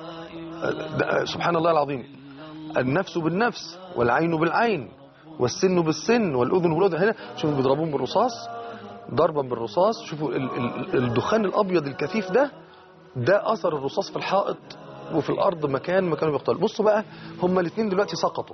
ده سبحان الله العظيم النفس بالنفس والعين بالعين والسن بالسن والأذن بالأذن هنا شوفوا بيضربوهم بالرصاص ضربا بالرصاص شوفوا ال- ال- الدخان الأبيض الكثيف ده ده أثر الرصاص في الحائط وفي الأرض مكان ما كانوا بيقتلوا بصوا بقى هما الاثنين دلوقتي سقطوا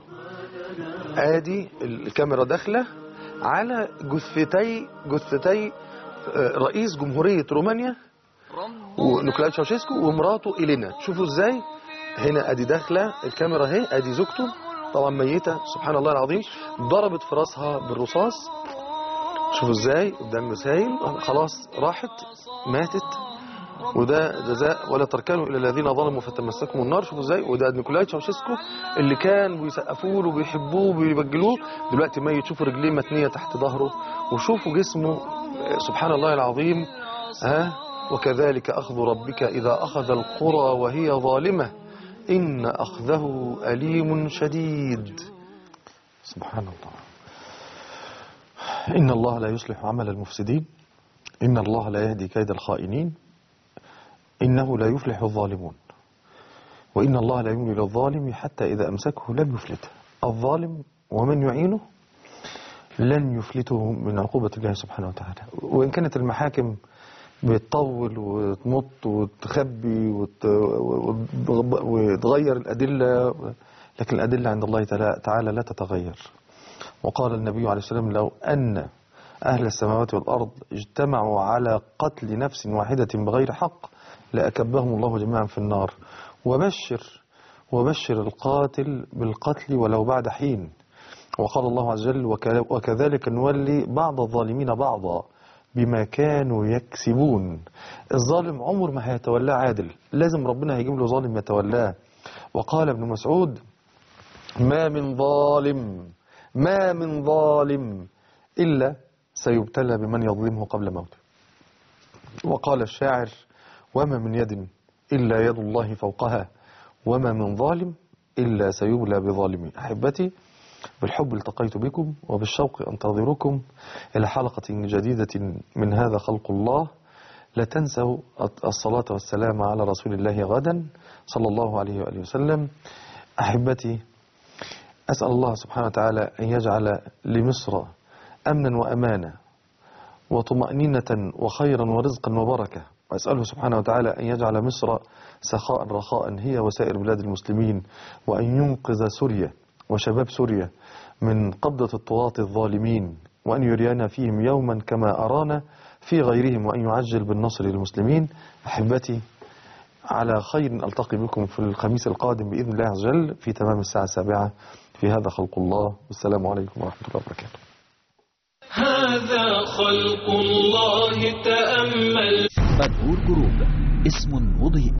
ادي الكاميرا داخله على جثتي جثتي آه، رئيس جمهورية رومانيا ونيكولاي تشاوشيسكو ومراته إلينا شوفوا ازاي هنا ادي داخله الكاميرا اهي ادي زوجته طبعا ميتة سبحان الله العظيم ضربت في راسها بالرصاص شوفوا ازاي الدم سايل خلاص راحت ماتت وده جزاء ولا تركنوا الى الذين ظلموا فتمسكم النار شوفوا ازاي وده نيكولاي تشاوشيسكو اللي كان بيسقفوا له وبيحبوه وبيبجلوه دلوقتي ميت شوفوا رجليه متنيه تحت ظهره وشوفوا جسمه آه، سبحان الله العظيم ها وكذلك اخذ ربك اذا اخذ القرى وهي ظالمه ان اخذه اليم شديد سبحان الله ان الله لا يصلح عمل المفسدين ان الله لا يهدي كيد الخائنين إنه لا يفلح الظالمون وإن الله لا يملي للظالم حتى إذا أمسكه لم يفلته الظالم ومن يعينه لن يفلته من عقوبة الله سبحانه وتعالى وإن كانت المحاكم بتطول وتمط وتخبي وت- وت- وتغير الأدلة لكن الأدلة عند الله تعالى- تعالى لا تتغير وقال النبي عليه السلام لو أن أهل السماوات والأرض اجتمعوا على قتل نفس واحدة بغير حق لأكبهم الله جميعا في النار وبشر وبشر القاتل بالقتل ولو بعد حين وقال الله عز وجل "وك- وكذلك نولي بعض الظالمين بعضا بما كانوا يكسبون الظالم عمر ما هيتولاه عادل لازم ربنا هيجيب له ظالم يتولاه وقال ابن مسعود ما من ظالم ما من ظالم إلا سيبتلى بمن يظلمه قبل موته وقال الشاعر وما من يد إلا يد الله فوقها وما من ظالم إلا سيبلى بظالمه أحبتي بالحب التقيت بكم وبالشوق أنتظركم إلى حلقة جديدة من هذا خلق الله لا تنسوا الصلاة والسلام على رسول الله غدا صلى الله عليه وآله وسلم أحبتي أسأل الله سبحانه وتعالى أن يجعل لمصر أمنا وأمانا وطمأنينة وخيرا ورزقا وبركة وأسأله سبحانه وتعالى أن يجعل مصر سخاء رخاء هي وسائر بلاد المسلمين وأن ينقذ سوريا وشباب سوريا من قبضة الطغاة الظالمين وأن يرينا فيهم يوما كما أرانا في غيرهم وأن يعجل بالنصر للمسلمين أحبتي على خير ألتقي بكم في الخميس القادم بإذن الله عز وجل في تمام الساعة السابعة في هذا خلق الله والسلام عليكم ورحمة الله وبركاته هذا خلق الله تأمل النور جروب اسم مضيء